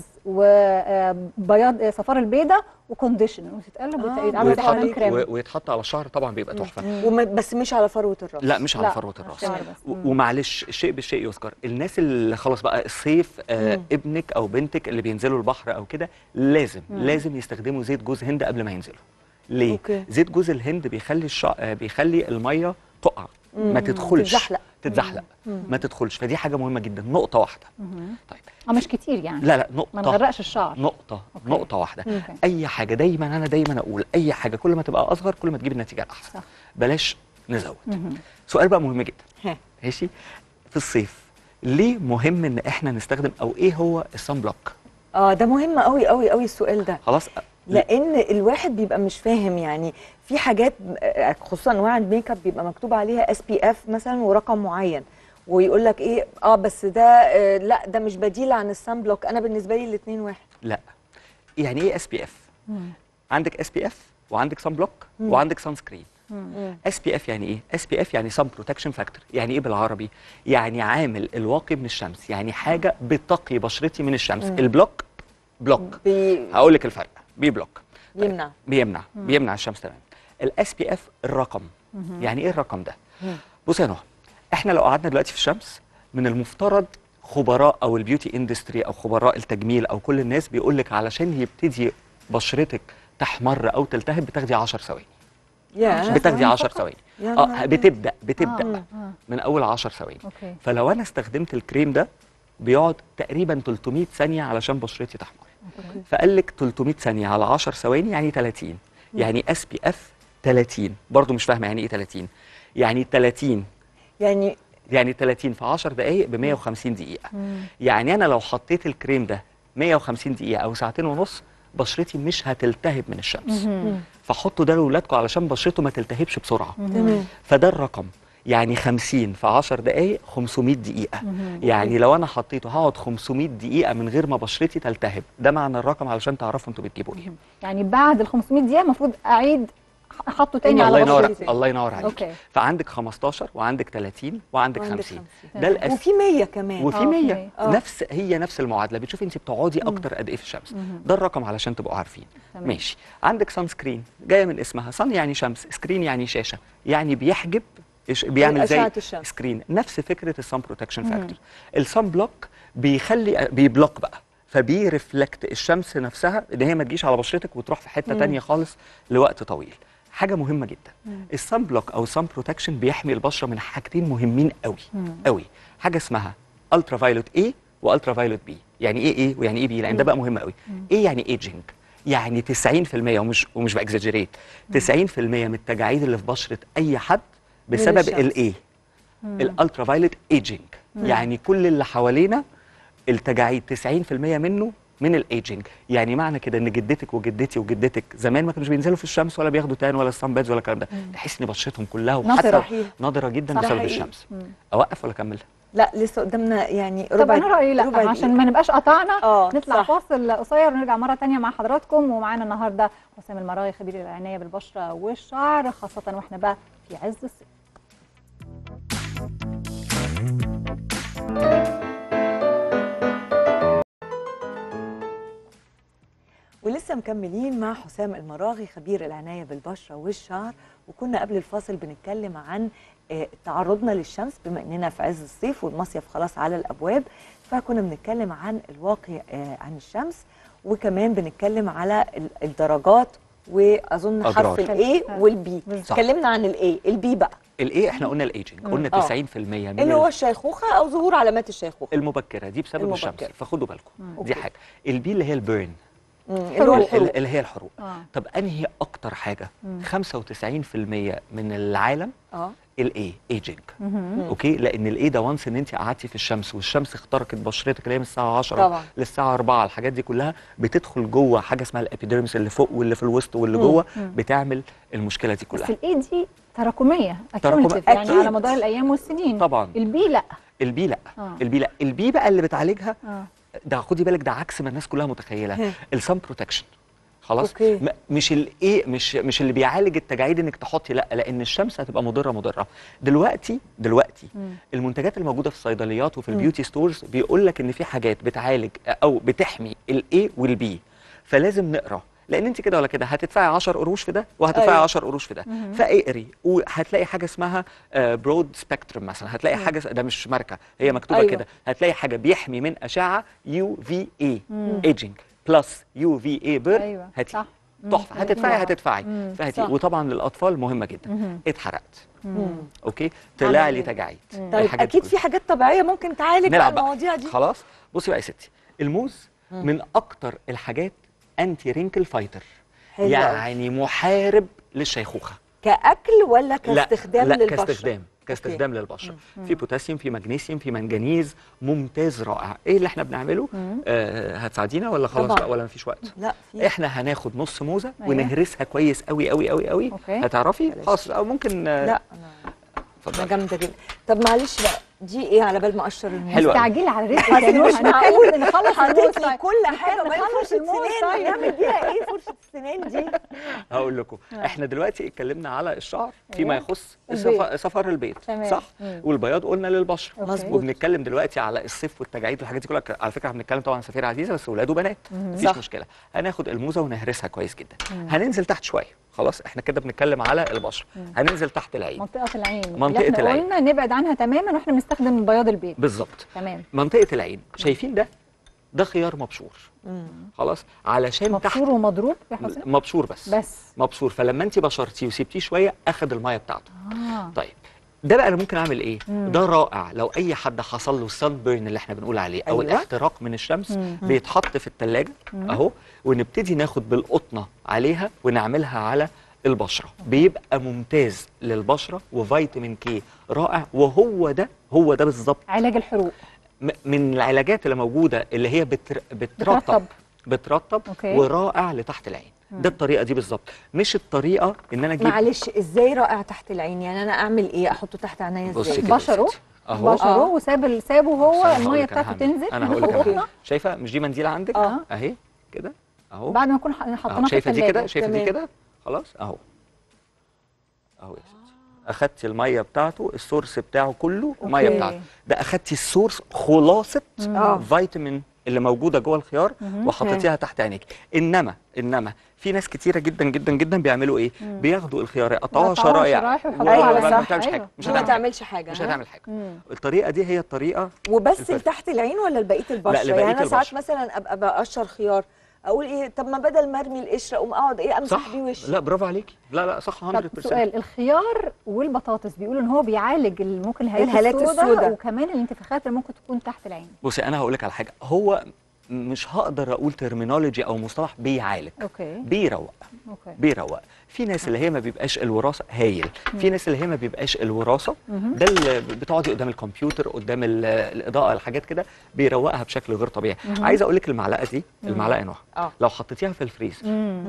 وبياض صفار البيضه وكونديشنر وتتقلب آه، وتتعمل برافو حمام عليك. كريم و- ويتحط على الشعر طبعا بيبقى تحفه وما بس مش على فروه الراس لا مش على لا، فروه على الراس الشعر بس. و- ومعلش الشيء بالشيء يذكر الناس اللي خلاص بقى الصيف آه ابنك او بنتك اللي بينزلوا البحر او كده لازم لازم يستخدموا زيت جوز هند قبل ما ينزلوا ليه أوكي. زيت جوز الهند بيخلي الشع... آه بيخلي الميه تقع ما تدخلش تتزحلق. تتزحلق ما تدخلش فدي حاجه مهمه جدا نقطه واحده طيب اه مش كتير يعني لا لا ما نقطه نغرقش الشعر نقطة أوكي. نقطة واحدة أوكي. أي حاجة دايما أنا دايما أقول أي حاجة كل ما تبقى أصغر كل ما تجيب النتيجة الأحسن صح. بلاش نزود سؤال بقى مهم جدا ها. ماشي في الصيف ليه مهم إن إحنا نستخدم أو إيه هو الصن بلوك اه ده مهم قوي قوي قوي السؤال ده خلاص لان الواحد بيبقى مش فاهم يعني في حاجات آه، خصوصا انواع الميك اب بيبقى مكتوب عليها اس بي اف مثلا ورقم معين ويقول لك ايه اه بس ده آه لا ده مش بديل عن السان بلوك انا بالنسبه لي الاثنين واحد لا يعني إيه اس بي اف عندك اس بي اف وعندك صن بلوك وعندك سان سكرين اس بي اف يعني ايه اس بي اف يعني سان بروتكشن فاكتور يعني ايه بالعربي يعني عامل الواقي من الشمس يعني حاجه بتقي بشرتي من الشمس البلوك بلوك بي... هقول لك الفرق بي بلوك بيمنع بيمنع بيمنع الشمس تماما الاس بي اف الرقم يعني ايه الرقم ده بص يا نهى احنا لو قعدنا دلوقتي في الشمس من المفترض خبراء او البيوتي اندستري او خبراء التجميل او كل الناس بيقول لك علشان يبتدي بشرتك تحمر او تلتهب بتاخدي 10 ثواني يا بتاخدي ثواني 10 فقط؟ ثواني يا اه نهار بتبدا بتبدا آه، بقى آه. من اول 10 ثواني اوكي فلو انا استخدمت الكريم ده بيقعد تقريبا 300 ثانيه علشان بشرتي تحمر فقال لك 300 ثانيه على 10 ثواني يعني 30 يعني اس بي اف 30 برضه مش فاهمه يعني ايه 30 يعني 30 يعني يعني 30 في 10 دقائق ب 150 دقيقه يعني انا لو حطيت الكريم ده 150 دقيقه او ساعتين ونص بشرتي مش هتلتهب من الشمس فحطوا ده لاولادكم علشان بشرته ما تلتهبش بسرعه تمام فده الرقم يعني 50 في 10 دقائق 500 دقيقة يعني لو أنا حطيته هقعد 500 دقيقة من غير ما بشرتي تلتهب ده معنى الرقم علشان تعرفوا انتوا بتجيبوا ايه يعني بعد ال 500 دقيقه المفروض اعيد احطه تاني الله على ينور بشرتي الله ينور عليك أوكي. فعندك 15 وعندك 30 وعندك وعندك 50 50. ده الأس وفي 100 كمان وفي آه، في 100 100. آه. نفس هي نفس المعادله بتشوفي انت بتقعدي اكتر قد ايه في الشمس ده الرقم علشان تبقوا عارفين تمام. ماشي عندك سان سكرين جايه من اسمها سان يعني شمس سكرين يعني شاشه يعني بيحجب إيش- بيعمل زي أشعة الشمس. سكرين نفس فكره السان بروتكشن فاكتور السان بلوك بيخلي بيبلوك بقى فبيرفلكت الشمس نفسها ان هي ما تجيش على بشرتك وتروح في حته تانية خالص لوقت طويل حاجه مهمه جدا السان بلوك او السان بروتكشن بيحمي البشره من حاجتين مهمين قوي قوي حاجه اسمها الترا فايلوت اي والترا فايلوت بي يعني ايه ايه ويعني ايه بي لان ده بقى مهم قوي ايه يعني ايجينج يعني 90% ومش ومش باكزاجريت 90% من التجاعيد اللي في بشره اي حد بسبب الشمس. الايه الالترا فايلوت ايجينج يعني كل اللي حوالينا التجاعيد 90% منه من الايجينج يعني معنى كده ان جدتك وجدتي وجدتك زمان ما كانوش بينزلوا في الشمس ولا بياخدوا تان ولا سان بادز ولا الكلام ده تحس ان بشرتهم كلها نضرة. وحتى صحيح. نضره جدا صح. بسبب حقيقي. الشمس اوقف ولا اكمل لا لسه قدامنا يعني طب ربع انا رايي لا ربع عشان ما نبقاش قطعنا اه نطلع صح. فاصل قصير ونرجع مره تانية مع حضراتكم ومعانا النهارده حسام المراغي خبير العنايه بالبشره والشعر خاصه واحنا بقى في عز الصيف ولسه مكملين مع حسام المراغي خبير العناية بالبشرة والشعر وكنا قبل الفاصل بنتكلم عن آه، تعرضنا للشمس بما اننا في عز الصيف والمصيف خلاص على الابواب فكنا بنتكلم عن الواقي آه، عن الشمس وكمان بنتكلم على ال- الدرجات واظن أضرار. حرف الاي والبي بالظبط. اتكلمنا عن الاي البي بقى الايه احنا قلنا الايجنج قلنا آه. 90% من اللي هو ال- الشيخوخه او ظهور علامات الشيخوخه المبكره دي بسبب المبكرة. الشمس فخدوا بالكم أوكي. دي حاجه البي اللي هي البيرن مم، اللي هو حروق. الحروق اللي هي الحروق اه طب انهي اكتر حاجه مم. 95% من العالم اه الايه ايجنج مهم. اوكي لان الايه ده وانس ان انت قعدتي في الشمس والشمس اخترقت بشرتك اللي هي من الساعه 10 طبعا. للساعه 4 الحاجات دي كلها بتدخل جوه حاجه اسمها الابيديرمس اللي فوق واللي في الوسط واللي مم. جوه مم. بتعمل المشكله دي بس كلها الايه دي تراكميه تراكم- accumulative، يعني أكيد. على مدار الايام والسنين طبعا البي لا البي لا اه البي لا البي بقى اللي بتعالجها اه ده خدي بالك ده عكس ما الناس كلها متخيله ها. السان بروتكشن خلاص أوكي. م- مش الايه مش مش اللي بيعالج التجاعيد انك تحطي لا لان الشمس هتبقى مضره مضره دلوقتي دلوقتي مم. المنتجات الموجوده في الصيدليات وفي مم. البيوتي ستورز بيقول لك ان في حاجات بتعالج او بتحمي الاي والبي فلازم نقرا لان انت كده ولا كده هتدفعي 10 قروش في ده وهتدفعي أيوة. 10 قروش في ده مهم. فاقري وهتلاقي حاجه اسمها برود سبيكترم مثلا هتلاقي حاجه س- ده مش ماركه هي مكتوبه أيوة. كده هتلاقي حاجه بيحمي من اشعه يو في اي مم. ايجنج بلس يو في اي بير ايوه هاتي صح مم. تحفه هتدفعي مم. هتدفعي مم. فهاتي صح. وطبعا للاطفال مهمه جدا مهم. اتحرقت مم. اوكي طلع عمل لي إيه؟ تجاعيد مم. طيب الحاجات دي اكيد في حاجات طبيعيه ممكن تعالج بقى نلعب بقى. المواضيع دي خلاص بصي بقى يا ستي الموز مم. من اكتر الحاجات انتي رينكل فايتر حلو أوي. يعني محارب للشيخوخه كاكل ولا كاستخدام لا, لا للبشره كاستخدام كاستخدام للبشره مم. في بوتاسيوم في مغنيسيوم في منجنيز ممتاز رائع ايه اللي احنا بنعمله مم. آه هتساعدينا ولا خلاص طبعاً. بقى ولا مفيش وقت لا في احنا هناخد نص موزه أيوة. ونهرسها كويس قوي قوي قوي قوي أوكي. هتعرفي بلاش. خلاص او ممكن آه، لا انا انا اتفضلي جامده جدا طب معلش بقى دي ايه على بال ما اقشر الموز حلو أوي. استعجلي على رزقك أصل يا نور مش معقول. هنتكلم نخلص الموز حطيت لي طيب. كل حاجه وبعدين نخلص فرشه الموز سنان طيب. نعمل بيها ايه فرشه السنان دي هقول لكم آه. احنا دلوقتي اتكلمنا على الشعر فيما أيوة. يخص البيض. صف- صفر البيض تمام. صح مم. والبياض قلنا للبشره أوكي. مظبوط. وبنتكلم دلوقتي على الصيف والتجاعيد والحاجات دي كلها على فكره احنا بنتكلم طبعا عن سفيره عزيزه بس ولاد وبنات مهم. مفيش صح. مشكله هناخد الموزه ونهرسها كويس جدا مم. هننزل تحت شويه خلاص احنا كده بنتكلم على البشره مم. هننزل تحت العين منطقه العين اللي منطقة احنا العين. قلنا نبعد عنها تماما واحنا بنستخدم بياض البيض بالظبط تمام منطقه العين شايفين ده ده خيار مبشور مم. خلاص علشان تحت مبشور ومضروب يا حسام مبشور بس بس مبشور فلما انت بشرتيه وسبتيه شويه اخد الميه بتاعته اه طيب ده بقى انا ممكن اعمل ايه مم. ده رائع لو اي حد حصل له سان بيرن اللي احنا بنقول عليه او أيوة. الاحتراق من الشمس مم. بيتحط في الثلاجه مم. اهو ونبتدي ناخد بالقطنه عليها ونعملها على البشره بيبقى ممتاز للبشره وفيتامين كي رائع وهو ده هو ده بالظبط علاج الحروق م- من العلاجات اللي موجوده اللي هي بتر... بترطب. بترطب بترطب أوكي. ورائع لتحت العين ده الطريقه دي بالظبط مش الطريقه ان انا اجيب معلش ازاي رائع تحت العين يعني انا اعمل ايه احطه تحت عينيا بصي ازاي كده يا بشره ستي. اهو بشره آه. وساب ال- سابه هو بس أنا الميه هقولك أنا بتاعته هعمل. تنزل انا هقول لك بالقطنة. أنا. شايفه مش دي منديل عندك اه اهي كده اهو بعد ما نكون ح- أهو. حطيناها في شايفه دي كده الثلاجه شايفه دي تمام. كده خلاص اهو اهو يا ستي اخدتي الميه بتاعته السورس بتاعه كله الميه أوكي. بتاعته ده اخدتي السورس خلاصه آه. فيتامين اللي موجوده جوه الخيار مهم. وحطيتيها تحت عينيك انما انما في ناس كتيره جدا جدا جدا بيعملوا ايه بياخدوا الخيار يقطعوها يقطعوها شرايح شرايح و- ويحطوها على ما صح. بتعملش حاجه أيوة. مش ما هتعمل حاجه تعملش حاجه مش ها؟ هتعمل حاجه مم. الطريقه دي هي الطريقه وبس الفرق. لتحت العين ولا لبقيه البشره لا، لبقية يعني انا ساعات البشرة. مثلا ابقى بقشر خيار اقول ايه طب ما بدل ما ارمي القشره اقوم اقعد ايه امسح صح بيه وشي لا برافو عليكي لا لا صح 100% طب سؤال الخيار والبطاطس بيقولوا ان هو بيعالج ال- ممكن الهالات الهالات السوداء السوداء. وكمان الانتفاخات اللي ممكن تكون تحت العين بصي انا هقول لك على حاجه هو مش هقدر اقول ترمينولوجي او مصطلح بيعالج اوكي بيروق اوكي بيروق في ناس اللي هي ما بيبقاش الوراثه هايل في ناس اللي هي ما بيبقاش الوراثه مهم. ده اللي بتقعدي قدام الكمبيوتر قدام ال- الاضاءه الحاجات كده بيروقها بشكل غير طبيعي عايزه اقول لك المعلقه دي المعلقه نوع اه لو حطيتيها في الفريزر مم. مم.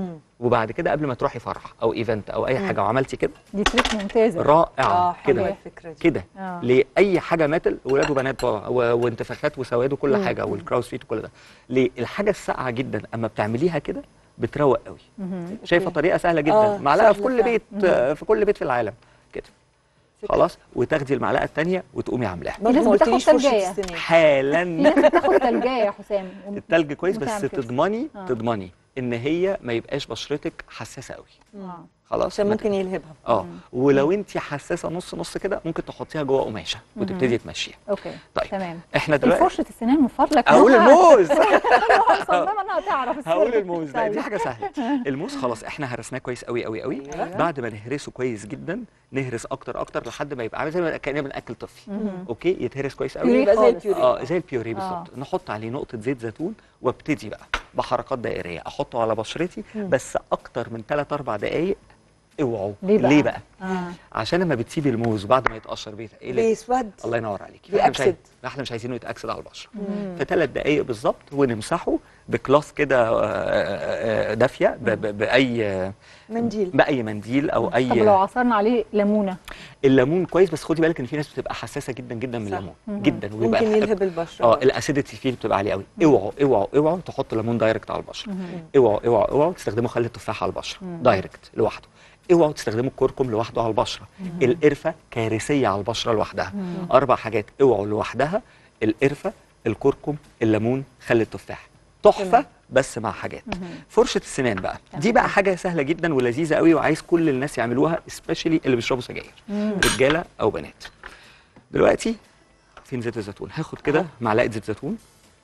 وبعد كده قبل ما تروحي فرح او ايفنت او اي حاجه وعملتي كده دي تريك ممتازه رائعه اه حلوه كده الفكره دي كده آه. لاي حاجه ماتل ولاد وبنات طبعا و- وانتفاخات وسواد وكل مم. حاجه والكراوس فيت وكل ده ليه الحاجه الساقعه جدا اما بتعمليها كده بتروق قوي مهم. شايفه أوكي. طريقه سهله جدا آه، معلقه في سهلة كل فعلا. بيت آه، في كل بيت في العالم كده فكرة. خلاص وتاخدي المعلقه الثانيه وتقومي عاملاها برضه ناس ما بتاخد قلتليش فرشه تلجية. السنان في حالا ناس بتاخد تلجايه يا حسام وم- التلج كويس بس وتعمل كده. تضمني آه. تضمني ان هي ما يبقاش بشرتك حساسه قوي آه. خلاص عشان ما ممكن يلهبها اه ولو انت حساسه نص نص كده ممكن تحطيها جوه قماشه وتبتدي تمشيها اوكي طيب. تمام احنا دلوقتي الفرشه السنان من فضلك هقول الموز مصممه انها تعرف السر. هقول الموز لا طيب. دي حاجه سهله الموز خلاص احنا هرسناه كويس قوي قوي قوي أيوة. بعد ما نهرسه كويس جدا نهرس اكتر اكتر لحد ما يبقى عامل زي ما كاننا بناكل طفل مهم. اوكي يتهرس كويس قوي بيوري يبقى زي خالص. البيوري اه زي البيوري آه. بالظبط نحط عليه نقطه زيت زيتون وابتدي بقى بحركات دائريه احطه على بشرتي بس اكتر من 3 4 دقائق اوعوا ليه بقى؟ ليه بقى آه. عشان لما بتسيبي الموز بعد ما يتقشر بيتقلب بيسود الله ينور عليكي احنا مش عايز- بيأكسد. احنا مش عايزينه يتاكسد على البشره في ثلاث دقائق بالظبط ونمسحه بكلاث كده آه، آه، آه، دافيه ب- ب- باي منديل باي منديل او طب لو اي عصرنا عليه ليمونه الليمون كويس بس خدي بالك ان في ناس بتبقى حساسه جدا جدا من صح. الليمون جدا ممكن يلهب البشره اه الاسيديتي فيه بتبقى عاليه قوي اوعوا اوعوا اوعوا تحطوا ليمون دايركت على البشره اوعوا اوعوا اوعوا تستخدموا خل التفاح على البشره دايركت لوحده اوعوا تستخدموا الكركم لوحده على البشره القرفه كارثيه على البشره لوحدها اربع حاجات اوعوا لوحدها القرفه الكركم الليمون خل التفاح تحفه تمام. بس مع حاجات فرشه السنان بقى دي بقى حاجه سهله جدا ولذيذه قوي وعايز كل الناس يعملوها سبيشالي اللي بيشربوا سجاير رجاله او بنات دلوقتي فين زيت الزيتون هاخد كده معلقه زيت زيتون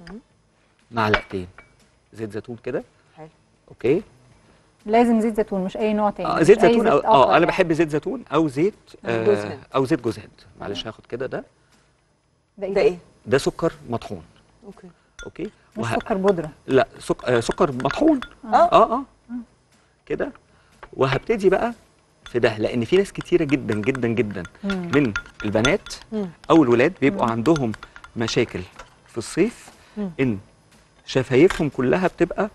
معلقتين زيت زيتون كده حلو. اوكي لازم زيت زيتون مش اي نوع تاني آه مش زيت أي زيتون أو آخر اه انا يعني. بحب زيت زيتون او زيت جوز آه هند. او زيت جوز هند معلش هاخد كده ده ده ده ايه ده سكر مطحون اوكي اوكي مش وه... سكر بودره لا سك... آه سكر مطحون اه اه اه كده وهبتدي بقى في ده لان في ناس كتيره جدا جدا جدا من البنات مم. او الولاد بيبقوا عندهم مشاكل في الصيف مم. ان شفايفهم كلها بتبقى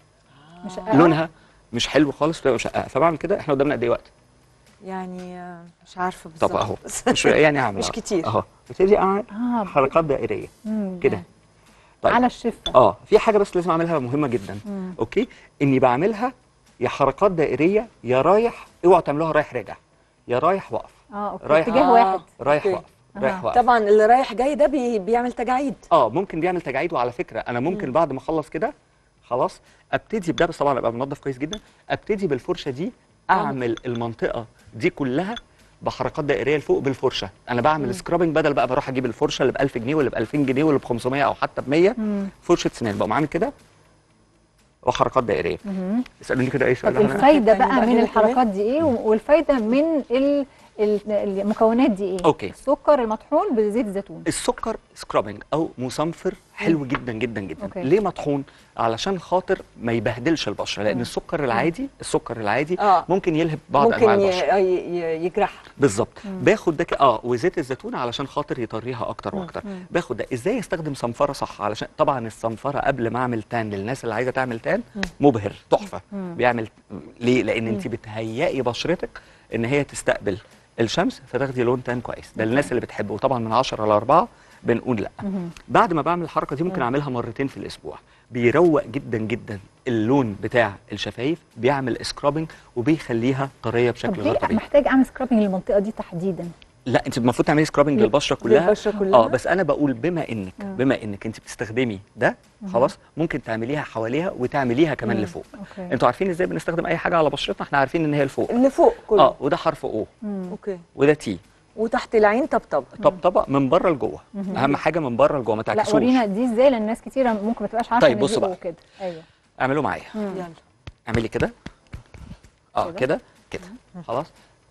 مش لونها مش حلو خالص بتبقى مشققه فبعمل كده احنا قدامنا قد ايه وقت يعني آه، مش عارفه بالظبط طب اهو بس مش يعني هعمل مش أهو. كتير. اهو ابتدي اعمل اه حركات دائريه مم. كده طيب على الشفه اه في حاجه بس لازم اعملها مهمه جدا مم. اوكي اني بعملها يا حركات دائريه يا رايح اوعوا تعملوها رايح راجع يا رايح واقف اه اوكي رايح- اتجاه آه. واحد رايح أوكي. واقف رايح أها. واقف طبعا اللي رايح جاي ده بي بيعمل تجاعيد اه ممكن بيعمل تجاعيد وعلى فكره انا ممكن بعد ما اخلص كده خلاص ابتدي بده بس طبعا ابقى منظف كويس جدا ابتدي بالفرشه دي اعمل المنطقه دي كلها بحركات دائريه لفوق بالفرشه انا بعمل سكرابنج بدل بقى بروح اجيب الفرشه اللي ب 1000 جنيه واللي ب 2000 جنيه واللي ب 500 او حتى ب 100 مم. فرشه سنان بقوم عامل كده وحركات دائريه مهم. اسالوني كده اي سؤال طب أنا- الفايده يعني بقى بقى من هنا الحركات دي ايه والفايده من ال- ال- المكونات دي ايه أوكي. السكر المطحون بزيت الزيتون السكر سكرابنج او مصنفر حلو جدا جدا جدا أوكي. ليه مطحون علشان خاطر ما يبهدلش البشره لان السكر العادي السكر العادي آه. ممكن يلهب بعض ممكن انواع ي- البشره ي- ي- يجرحها بالظبط باخد ده ك- اه وزيت الزيتون علشان خاطر يطريها اكتر واكتر باخد ده ازاي استخدم صنفره صح علشان طبعا الصنفره قبل ما اعمل تان للناس اللي عايزه تعمل تان مبهر تحفه بيعمل ليه لان انت بتهيئي بشرتك ان هي تستقبل الشمس فتاخدي لون تان كويس ده للناس اللي بتحبه وطبعا من 10 ل 4 بنقول لا بعد ما بعمل الحركه دي ممكن اعملها مرتين في الاسبوع بيروق جدا جدا اللون بتاع الشفايف بيعمل سكرابنج وبيخليها طريه طب بشكل غير ليه طبيعي محتاج اعمل سكرابنج للمنطقه دي تحديدا لا انت المفروض تعملي سكرابنج لل- للبشره كلها للبشرة كلها؟ اه بس انا بقول بما انك بما انك انت بتستخدمي ده خلاص ممكن تعمليها حواليها وتعمليها كمان لفوق أوكي. انتوا عارفين ازاي بنستخدم اي حاجه على بشرتنا احنا عارفين ان هي لفوق اللي فوق كله اه وده حرف او اوكي وده تي وتحت العين طبطب طبطبه من بره لجوه اهم حاجه من بره لجوه ما لا تعكسوش ورينا دي ازاي لان ناس كتيره ممكن ما تبقاش عارفه طيب إن دي بصوا أو بقى. كده ايوه اعملوا معايا يلا اعملي كده اه كده. كده كده خلاص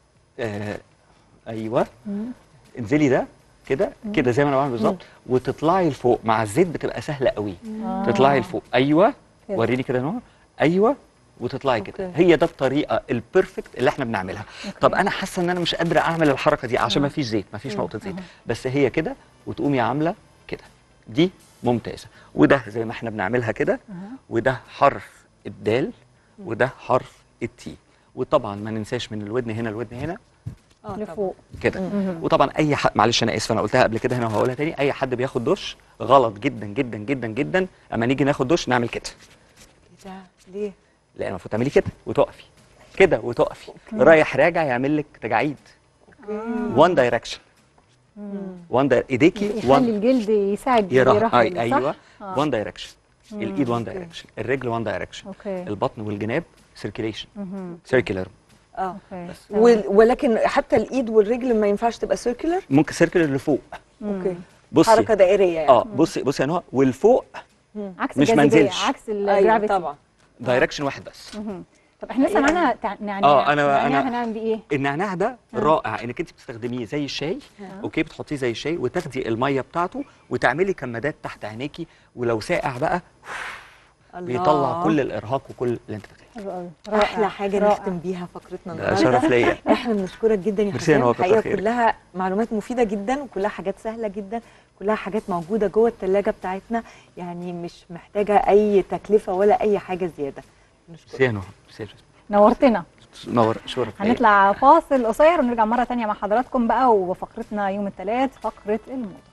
آه ايوه انزلي ده كده كده زي ما انا بعمل بالظبط وتطلعي لفوق مع الزيت بتبقى سهله قوي آه. تطلعي لفوق ايوه كده. وريني كده نوع ايوه وتطلعي كده أوكي. هي ده الطريقه البيرفكت اللي احنا بنعملها طب انا حاسه ان انا مش قادره اعمل الحركه دي عشان ما فيش زيت ما فيش نقطه زيت بس هي كده وتقومي عامله كده دي ممتازه وده زي ما احنا بنعملها كده وده حرف الدال وده حرف التي وطبعا ما ننساش من الودن هنا الودن هنا اه طبعاً. لفوق كده مهم. وطبعا اي حد معلش انا اسف انا قلتها قبل كده هنا وهقولها تاني اي حد بياخد دش غلط جدا جدا جدا جدا اما نيجي ناخد دش نعمل كده ايه ده ليه؟ لا المفروض تعملي كده وتقفي كده وتقفي رايح راجع يعمل لك تجاعيد وان دايركشن وان ايديكي يخلي وان الجلد يساعد يروح يروح أي صح؟ ايوه آه. وان دايركشن الايد وان دايركشن الرجل وان دايركشن اوكي البطن والجناب سيركيليشن مهم. سيركيلر اه اوكي وال- ولكن حتى الايد والرجل ما ينفعش تبقى سيركلر ممكن سيركيلر لفوق اوكي بصي حركه دائريه يعني اه بصي بصي يا نهى والفوق عكس مش الجاذبية، منزلش. عكس ايوه الجرافيتي طبعا دايركشن واحد بس مهم. طب احنا لسه معانا تع- نعناع آه، أنا- نعناع أنا- هنعمل بيه ايه؟ النعناع ده رائع انك انت بتستخدميه زي الشاي اوكي بتحطيه زي الشاي وتاخدي الميه بتاعته وتعملي كمادات تحت عينيكي ولو ساقع بقى بيطلع كل الارهاق وكل اللي انت بتاخديه حلو قوي احلى حاجه رائع. نختم بيها فقرتنا ده النهارده شرف ليا احنا بنشكرك جدا يا ميرسي يا حسام نهى، كتر الحقيقه خيرك. كلها معلومات مفيده جدا وكلها حاجات سهله جدا كلها حاجات موجوده جوه الثلاجه بتاعتنا يعني مش محتاجه اي تكلفه ولا اي حاجه زياده ميرسي نشكرك يا نهى ميرسي يا جاسمين. نورتنا نور شرف ليا هنطلع فاصل قصير ونرجع مرة تانية مع حضراتكم بقى وفقرتنا يوم الثلاث فقرة الموضة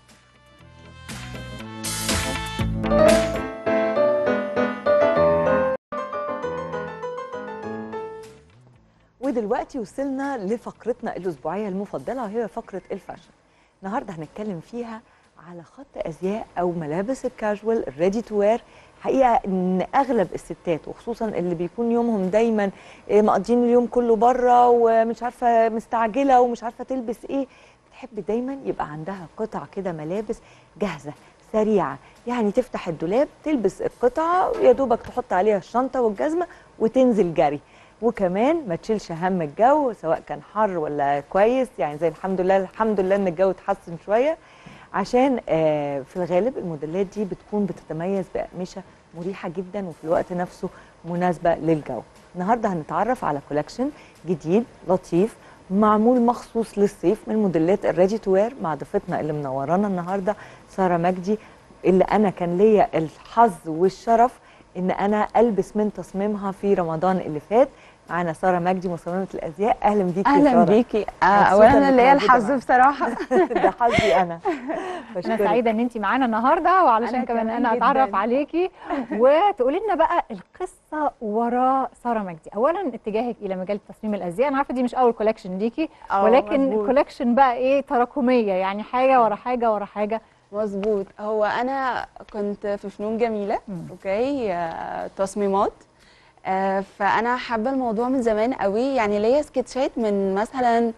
ودلوقتي وصلنا لفقرتنا الاسبوعيه المفضله وهي فقره الفاشن النهارده هنتكلم فيها على خط ازياء او ملابس الكاجوال الريدي تو وير حقيقه ان اغلب الستات وخصوصا اللي بيكون يومهم دايما إيه، مقضيين اليوم كله بره ومش عارفه مستعجله ومش عارفه تلبس ايه بتحب دايما يبقى عندها قطع كده ملابس جاهزه سريعه يعني تفتح الدولاب تلبس القطعه يا دوبك تحط عليها الشنطه والجزمه وتنزل جري وكمان ما تشيلش هم الجو سواء كان حر ولا كويس يعني زي الحمد لله الحمد لله ان الجو اتحسن شويه عشان آه، في الغالب الموديلات دي بتكون بتتميز بأقمشة مريحة جدا وفي الوقت نفسه مناسبة للجو النهاردة هنتعرف على كولكشن جديد لطيف معمول مخصوص للصيف من موديلات الريدي تو وير مع ضيفتنا اللي منورانا النهارده ساره مجدي اللي انا كان ليا الحظ والشرف ان انا البس من تصميمها في رمضان اللي فات معانا ساره مجدي مصممه الازياء اهلا بيكي يا اهلا سارة. بيكي آه مبسوطة اولا إنك انا ليا موجودة الحظ معانا. بصراحه ده حظي انا انا بشكرك. سعيده ان انت معانا النهارده وعلشان أنا كمان كمان انا اتعرف جداً. عليكي وتقولي لنا بقى القصه وراء ساره مجدي اولا اتجاهك الى مجال تصميم الازياء انا عارفه دي مش اول كولكشن ليكي آه، ولكن مظبوط. كولكشن بقى ايه تراكميه يعني حاجه ورا حاجه ورا حاجه مظبوط هو انا كنت في فنون جميله مم. اوكي آه، تصميمات آه، فانا حابه الموضوع من زمان قوي يعني ليا سكتشات من مثلا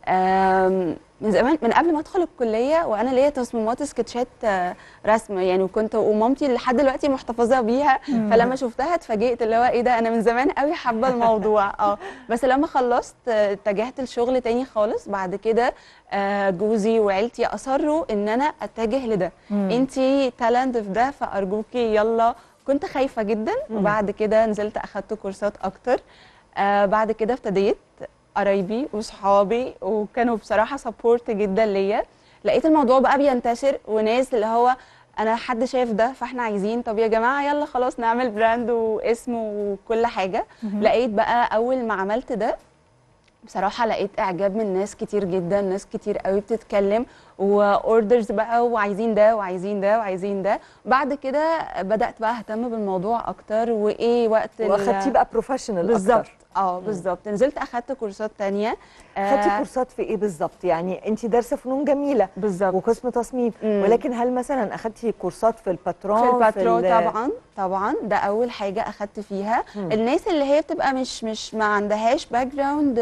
آم، من زمان من قبل ما ادخل الكليه وانا ليا تصميمات سكتشات آه، رسم يعني وكنت ومامتي لحد دلوقتي محتفظه بيها فلما شفتها اتفاجئت اللي هو ايه ده انا من زمان قوي حابه الموضوع اه بس لما خلصت آه، اتجهت لشغل تاني خالص بعد كده آه، جوزي وعيلتي اصروا ان انا اتجه لده انتي تالنت في ده فارجوكي يلا كنت خايفه جدا وبعد كده نزلت اخدت كورسات اكتر آه بعد كده ابتديت قرايبي وصحابي وكانوا بصراحه سبورت جدا ليا لقيت الموضوع بقى بينتشر وناس اللي هو انا حد شاف ده فاحنا عايزين طب يا جماعه يلا خلاص نعمل براند واسم وكل حاجه لقيت بقى اول ما عملت ده بصراحة لقيت إعجاب من ناس كتير جدا ناس كتير قوي بتتكلم واوردرز بقى وعايزين ده وعايزين ده وعايزين ده بعد كده بدأت بقى أهتم بالموضوع أكتر وإيه وقت ال- واخدتيه بقى بروفيشنال بالظبط اه بالظبط نزلت أخدت كورسات تانية خدتي آه، كورسات في ايه بالظبط يعني انت دارسه فنون جميله بالظبط وقسم تصميم مم. ولكن هل مثلا اخدتي كورسات في الباترون في الباترو ال- طبعا طبعا ده اول حاجه اخدت فيها مم. الناس اللي هي بتبقى مش مش ما عندهاش باك جراوند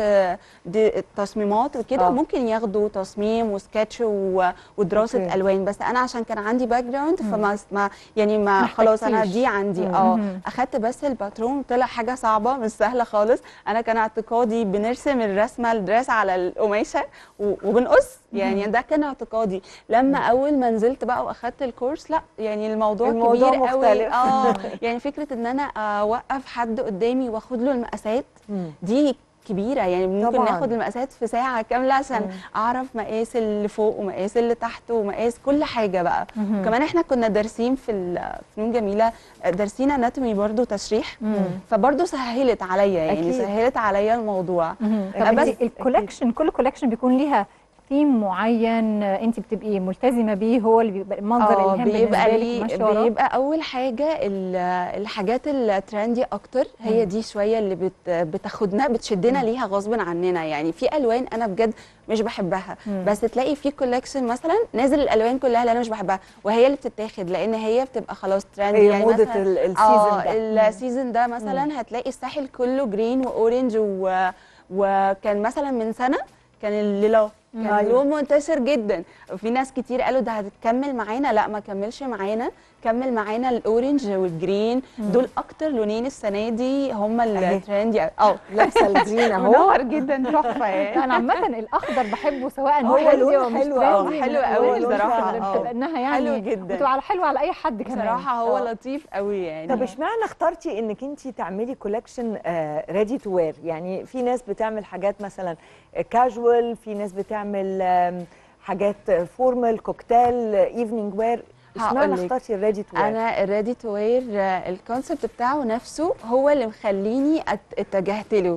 تصميمات وكده آه. ممكن ياخدوا تصميم وسكتش و- ودراسه أوكي. الوان بس انا عشان كان عندي باك جراوند فما ما يعني ما خلاص انا محتاجتيش. دي عندي مم. اه مم. اخدت بس الباترون طلع حاجه صعبه مش سهله خالص انا كان اعتقادي بنرسم الرسمه الدراس على القماشه و- وبنقص يعني ده كان اعتقادي لما اول ما نزلت بقى واخدت الكورس لا يعني الموضوع, الموضوع كبير قوي مختلف. اه يعني فكره ان انا اوقف حد قدامي واخد له المقاسات مم. دي كبيره يعني ممكن طبعاً. ناخد المقاسات في ساعه كامله عشان اعرف مقاس اللي فوق ومقاس اللي تحت ومقاس كل حاجه بقى وكمان احنا كنا دارسين في الفنون جميله دارسين اناتومي برضو تشريح فبرضو سهلت عليا يعني أكيد. سهلت عليا الموضوع طب بس- انت الكولكشن كل كولكشن بيكون ليها ثيم معين آه، انت بتبقي ملتزمه بيه هو اللي بيبقى المنظر اه الهام بيبقى بالنسبه لي لك ماشيه وراه بيبقى اول حاجه ال- الحاجات الترندي اكتر هي دي شويه اللي بت بتاخدنا بتشدنا ليها غصب عننا يعني في الوان انا بجد مش بحبها بس تلاقي في كولكشن مثلا نازل الالوان كلها اللي انا مش بحبها وهي اللي بتتاخد لان هي بتبقى خلاص ترندي هي يعني موضه مثلا ال- السيزون اه ده السيزون ده مثلا هتلاقي الساحل كله جرين واورنج و... وكان مثلا من سنه كان الليلا كان أيوة. لون منتشر جدا وفي ناس كتير قالوا ده هتكمل معانا لا ما كملش معانا كمل معانا الاورنج والجرين دول اكتر لونين السنه دي هم أهي. الترندي اه لابسه الزين اهو منور جدا تحفه يعني لا، انا عامه الاخضر بحبه سواء هو ترندي لونه أو مش حلو ترندي، أوي. حلو من أوي الألوان بصراحة. اللي آه. بتبقى انها يعني حلو جدا. بتبقى حلوه على اي حد كمان بصراحه هو آه. لطيف قوي يعني طب اشمعنى اخترتي انك انت تعملي كولكشن ريدي تو وير يعني في ناس بتعمل حاجات مثلا كاجوال في ناس بتعمل آم، حاجات فورمال كوكتيل ايفنينج وير اشمعنى هقولك. اخترتي الريدي تو وير انا الريدي تو وير الكونسبت بتاعه نفسه هو اللي مخليني أت- اتجهت له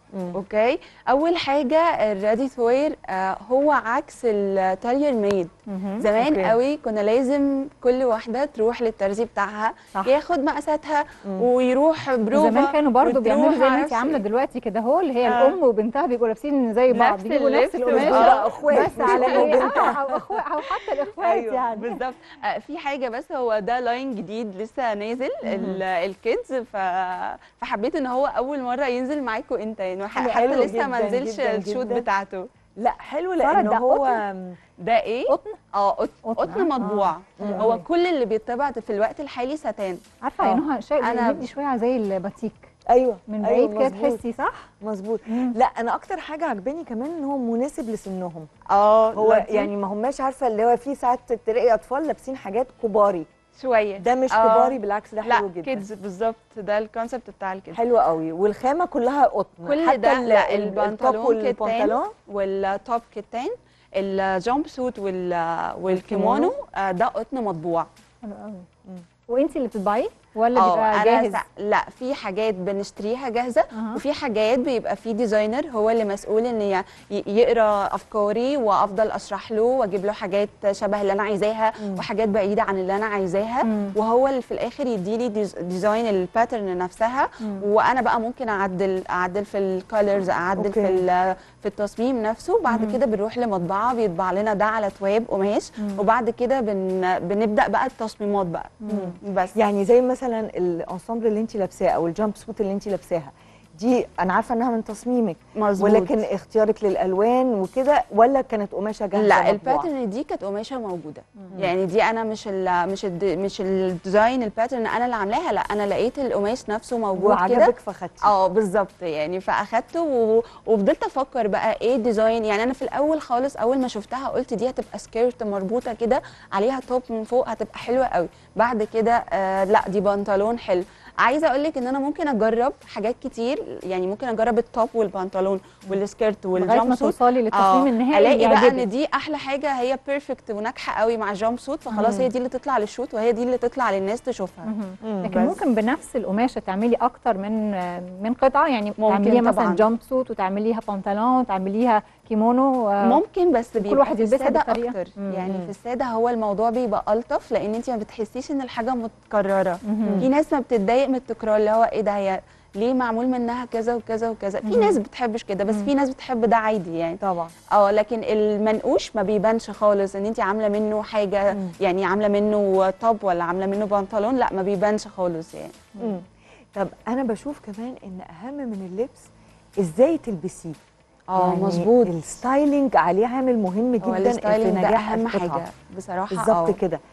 اوكي اول حاجه الريدي تو وير هو عكس التالير ميد زمان أوكي. قوي كنا لازم كل واحده تروح للترزي بتاعها صح. ياخد مقاساتها ويروح بروفا زمان كانوا برضو وتروح بيعملوا زي ما انت معرفش عامله إيه. دلوقتي كده هو اللي هي آه. الام وبنتها بيبقوا لابسين زي بعض نفس بيجيبوا نفس اللبس القماشه آه، أخوات، بس مش على أم ايه وبنتها. آه، او اخوات او حتى الاخوات أيوة، يعني بالظبط آه، في حاجه بس هو ده لاين جديد لسه نازل ال- الكيدز ف... فحبيت ان هو اول مره ينزل معاكم انت يعني حلو حتى لسه جداً، ما نزلش جداً، الشوت جداً. بتاعته لا حلو سارة، لان ده هو ده ايه قطن اه قطن قطن، قطن آه. مطبوع حلو هو أوي. كل اللي بيطبع في الوقت الحالي ستان عارفه يا آه. نهى شيء أنا- مدي شويه زي الباتيك ايوه من أيوة، بعيد كده مظبوط، تحسي صح مظبوط مم. لا انا اكتر حاجه عجباني كمان ان هو مناسب لسنهم اه هو لطيف يعني ما هماش عارفه اللي هو في ساعات تلاقي اطفال لابسين حاجات كباري شويه ده مش آه. كباري بالعكس ده حلو لا جدا كيدز بالظبط ده الكونسبت بتاع الكيدز حلو قوي والخامه كلها قطن كل حتى ده ال- لا ال- البنطلون التوب كتان والبنطلون والتوب كتان الجامب سوت وال- والكيمونو آه، ده قطن مطبوع حلو قوي وانت اللي بتطبعيه ولا اه بيبقى انا جاهز سا... لا في حاجات بنشتريها جاهزه أها. وفي حاجات بيبقى في ديزاينر هو اللي مسؤول ان ي... ي- يقرا افكاري وافضل اشرح له واجيب له حاجات شبه اللي انا عايزاها وحاجات بعيده عن اللي انا عايزاها مم. وهو اللي في الاخر يديلي ديز... ديزاين الباترن نفسها وانا بقى ممكن اعدل اعدل في الكالرز اعدل أوكي. في ال... في التصميم نفسه بعد كده بنروح لمطبعه بيطبع لنا ده على تواب قماش وبعد كده بن... بنبدا بقى التصميمات بقى بس يعني زي مثلا الانسامبل اللي انت لابساه او الجامب سوت اللي انت لابساها دي انا عارفه انها من تصميمك مظبوط. ولكن اختيارك للالوان وكده ولا كانت قماشه جاهزه لا مطبوعة؟ الباترن دي كانت قماشه موجوده يعني دي انا مش ال مش ال مش الديزاين الباترن انا اللي عاملاها لا انا لقيت القماش نفسه موجود كده وعجبك فخدتي اه بالظبط يعني فاخدته و... وفضلت افكر بقى ايه الديزاين يعني انا في الاول خالص اول ما شفتها قلت دي هتبقى سكيرت مربوطه كده عليها توب من فوق هتبقى حلوه قوي بعد كده آه لا دي بنطلون حلو عايزه اقول لك ان انا ممكن اجرب حاجات كتير يعني ممكن اجرب التوب والبنطلون والسكيرت لغايه والجامب ما سوت توصلي للتصميم آه، النهائي الاقي بقى يعجبك. ان دي احلى حاجه هي بيرفكت وناجحه قوي مع الجامب سوت فخلاص هي دي اللي تطلع للشوت وهي دي اللي تطلع للناس تشوفها مم، لكن بس. ممكن بنفس القماشه تعملي اكتر من من قطعه يعني ممكن تعمليها مثلا طبعاً. جامب سوت وتعمليها بنطلون وتعمليها كيمونو آه، ممكن بس بيبقى واحد في يلبسها الساده بالطريقة. اكتر مم. يعني في الساده هو الموضوع بيبقى الطف لان انت ما بتحسيش ان الحاجه متكرره مهم. في ناس ما بتتضايق من التكرار اللي هو ايه ده هي ليه معمول منها كذا وكذا وكذا في ناس بتحبش كده بس في ناس بتحب ده عادي يعني طبعا اه لكن المنقوش ما بيبانش خالص ان انت عامله منه حاجه يعني عامله منه توب ولا عامله منه بنطلون لا ما بيبانش خالص يعني مم. طب انا بشوف كمان ان اهم من اللبس ازاي تلبسيه اه مظبوط الستايلينج عليه عامل مهم هو جدا في الستايلينج ده نجاح اهم القطعة. حاجه بصراحه بالظبط آه. كده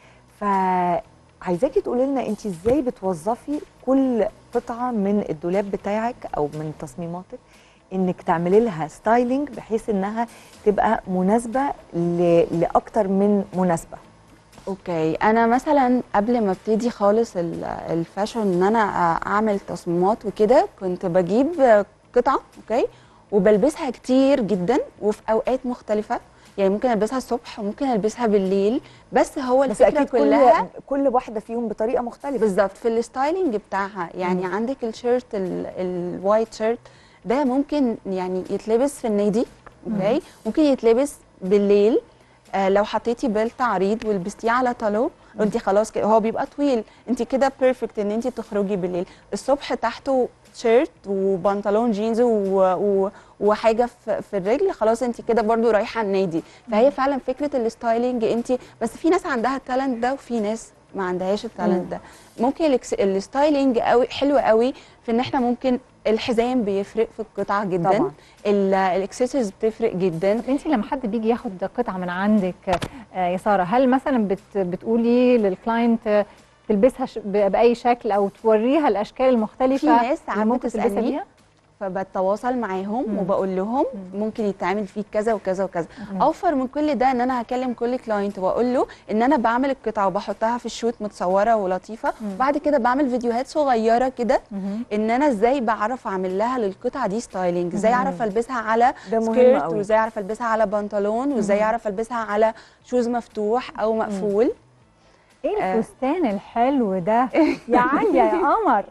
فعايزاكي تقولي لنا انت ازاي بتوظفي كل قطعه من الدولاب بتاعك او من تصميماتك انك تعملي لها ستايلينج بحيث انها تبقى مناسبه ل... لاكتر من مناسبه اوكي انا مثلا قبل ما ابتدي خالص ال- الفاشن ان انا اعمل تصميمات وكده كنت بجيب قطعه اوكي وبلبسها كتير جدا وفي اوقات مختلفه يعني ممكن البسها الصبح وممكن البسها بالليل بس هو بس الفكره اكيد كلها كل كل واحده فيهم بطريقه مختلفه بالظبط في الستايلينج بتاعها يعني مم. عندك الشيرت ال- الوايت شيرت ده ممكن يعني يتلبس في النادي اوكي ممكن يتلبس بالليل آه لو حطيتي بيلت عريض ولبستيه على طالو انت خلاص كده هو بيبقى طويل انت كده بيرفكت ان انت تخرجي بالليل الصبح تحته شيرت وبنطلون جينز و... و... وحاجه في, في الرجل خلاص انت كده برضو رايحه النادي فهي فعلا فكره الستايلينج انت بس في ناس عندها التالنت ده وفي ناس ما عندهاش التالنت ده ممكن الإكس- الستايلينج قوي حلو قوي في ان احنا ممكن الحزام بيفرق في القطعه جدا طبعاً. الاكسسوارز بتفرق جدا طب انت لما حد بيجي ياخد قطعه من عندك آه، يا ساره هل مثلا بت بتقولي للكلاينت آه، تلبسها ش- ب- باي شكل او توريها الاشكال المختلفه في ناس اللي ساعات ممكن تلبسها بتسالني بيها فبتواصل معاهم مم. وبقول لهم ممكن يتعمل فيه كذا وكذا وكذا اوفر من كل ده ان انا هكلم كل كلاينت واقول له ان انا بعمل القطعه وبحطها في الشوت متصوره ولطيفه بعد كده بعمل فيديوهات صغيره كده ان انا ازاي بعرف اعمل لها للقطعه دي ستايلينج ازاي اعرف البسها على ده مهم سكيرت قوي. وازاي اعرف البسها على بنطلون وازاي اعرف البسها على شوز مفتوح او مقفول ايه آه. الفستان الحلو ده يا عليا يا قمر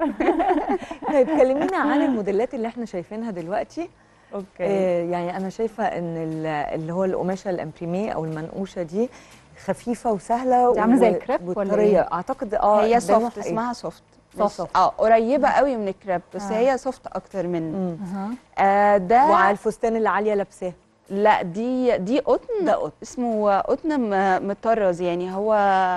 طيب كلمينا عن الموديلات اللي احنا شايفينها دلوقتي اوكي آه يعني انا شايفه ان ال- اللي هو القماشه الامبريميه او المنقوشه دي خفيفه وسهله دي عاملة زي و- الكريب ولا وطريه إيه؟ اعتقد اه هي ده سوفت نوعها إيه؟ اسمها سوفت سوفت. اه قريبه قوي من الكريب بس آه. هي سوفت اكتر منه مم. أها. آه ده وعلى الفستان اللي عاليه لابساه لا دي دي قطن ده قطن. اسمه قطن م- مطرز يعني هو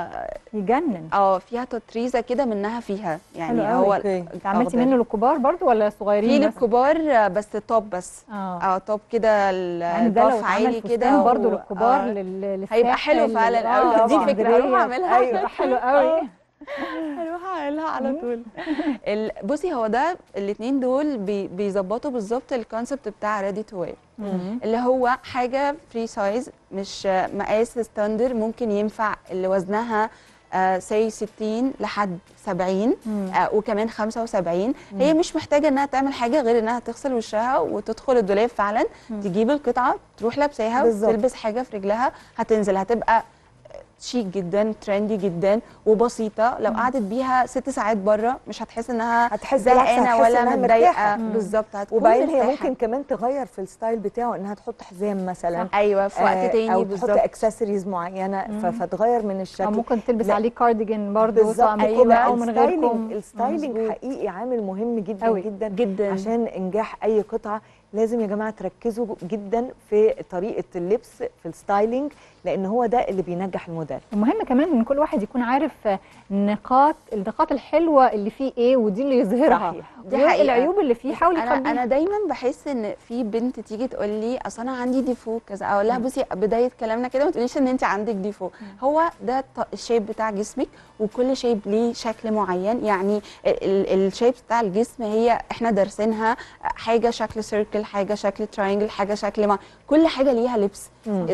يجنن اه فيها تطريزه كده منها فيها يعني حلو قوي. هو أوكي. انت عملتي أخضر. منه للكبار برضو ولا في صغيرين بس؟ للكبار آه، بس توب بس اه اه توب كده ال- يعني ده لو الباف اتعمل عالي فستان كده برضو و- للكبار آه. لل- للساحل هيبقى حلو فعلا لل- قوي آه، دي طبعاً. فكره هروح اسكندرية. اعملها ايوه حلو قوي هروح اعملها على طول ال- بصي هو ده الاثنين دول بي- بيظبطوا بالظبط الكونسبت بتاع ريدي تو وير اللي هو حاجه فري سايز مش آه، مقاس ستاندر ممكن ينفع اللي وزنها سي 60 لحد 70 آه وكمان 75 هي مش محتاجه انها تعمل حاجه غير انها تغسل وشها وتدخل الدولاب فعلا تجيب القطعه تروح لابساها بالظبط. وتلبس حاجه في رجلها هتنزل هتبقى شيك جدا ترندي جدا وبسيطه لو قعدت بيها ست ساعات بره مش هتحس انها هتحس بالعكس، زهقانه هتحس ولا إنها متضايقه مرتاحة. بالظبط هتكون وبعدين هي مرتاحة. ممكن كمان تغير في الستايل بتاعه انها تحط حزام مثلا ايوه في وقت آه، تاني او تحط بالظبط اكسسوارز معينه ف- فتغير من الشكل او ممكن تلبس لا. عليه كارديجان برضو بالظبط سواء أيوة. بكم او من الستايلينج غيركم الستايلينج مظبوط. حقيقي عامل مهم جدا أوي. جدا جدا عشان انجاح اي قطعه لازم يا جماعه تركزوا جدا في طريقه اللبس في الستايلينج لان هو ده اللي بينجح الموديل المهم كمان ان كل واحد يكون عارف آه، نقاط النقاط الحلوه اللي فيه ايه ودي اللي يظهرها صحيح. دي دي حقيقة. العيوب اللي فيه حاول انا يخبيها انا دايما بحس ان في بنت تيجي تقول لي اصل انا عندي ديفو كذا اقول لها بصي بدايه كلامنا كده ما تقوليش ان انت عندك ديفو هو ده الط- الشيب بتاع جسمك وكل شيب ليه شكل معين يعني الشيب بتاع الجسم هي احنا دارسينها حاجه شكل سيركل حاجه شكل تراينجل حاجه شكل ما كل حاجه ليها لبس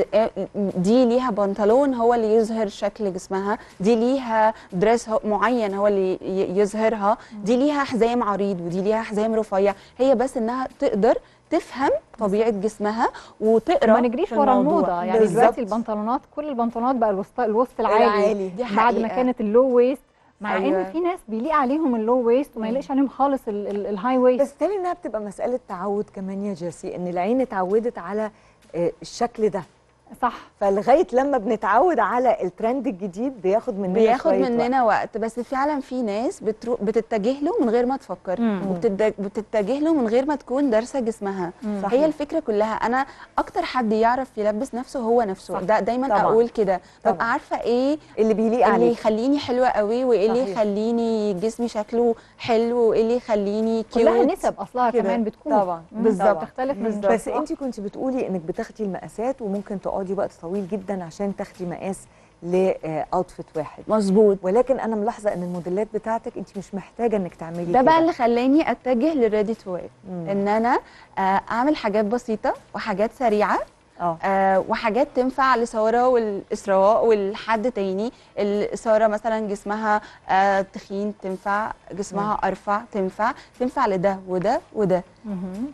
دي ليها بنطلون هو اللي يظهر شكل جسمها دي ليها دريس هو- معين هو اللي ي- يظهرها دي ليها حزام عريض ودي ليها حزام رفيع هي بس انها تقدر تفهم طبيعه جسمها وتقرا ما نجريش في ورا الموضوع. الموضه يعني بالظبط. دلوقتي البنطلونات كل البنطلونات بقى الوسط الوسط العالي, العالي. دي بعد ما حقيقة. كانت اللو ويست مع أيوة. ان في ناس بيليق عليهم اللو ويست وما يليقش عليهم خالص ال- ال- الهاي ويست بس تاني انها بتبقى مساله تعود كمان يا جيسي ان العين اتعودت على آه، الشكل ده صح فلغايه لما بنتعود على الترند الجديد بياخد مننا بياخد شوية وقت. مننا وقت بس فعلا في ناس بترو... بتتجه له من غير ما تفكر مم. وبتتجه له من غير ما تكون دارسه جسمها صحيح. هي الفكره كلها انا اكتر حد يعرف يلبس نفسه هو نفسه صح. ده دايما طبعاً. اقول كده طبعاً. ببقى عارفه ايه اللي بيليق اللي عليه يخليني حلوه قوي وايه اللي صحيح. يخليني جسمي شكله حلو وايه اللي يخليني كلها كيوت نسب اصلها كده. كمان بتكون طبعاً. مم. بالظبط. تختلف من بالظبط. شخص بس انت كنت بتقولي انك بتاخدي المقاسات وممكن تقعدي وقت طويل جدا عشان تاخدي مقاس لاوتفيت واحد مظبوط ولكن انا ملاحظه ان الموديلات بتاعتك انت مش محتاجه انك تعملي ده كده. بقى اللي خلاني اتجه للريدي تو وير مم. ان انا آه، اعمل حاجات بسيطه وحاجات سريعه اه آه وحاجات تنفع لساره والاسراء والحد تاني الساره مثلا جسمها آه تخين تنفع جسمها ارفع تنفع تنفع لده وده وده مهم.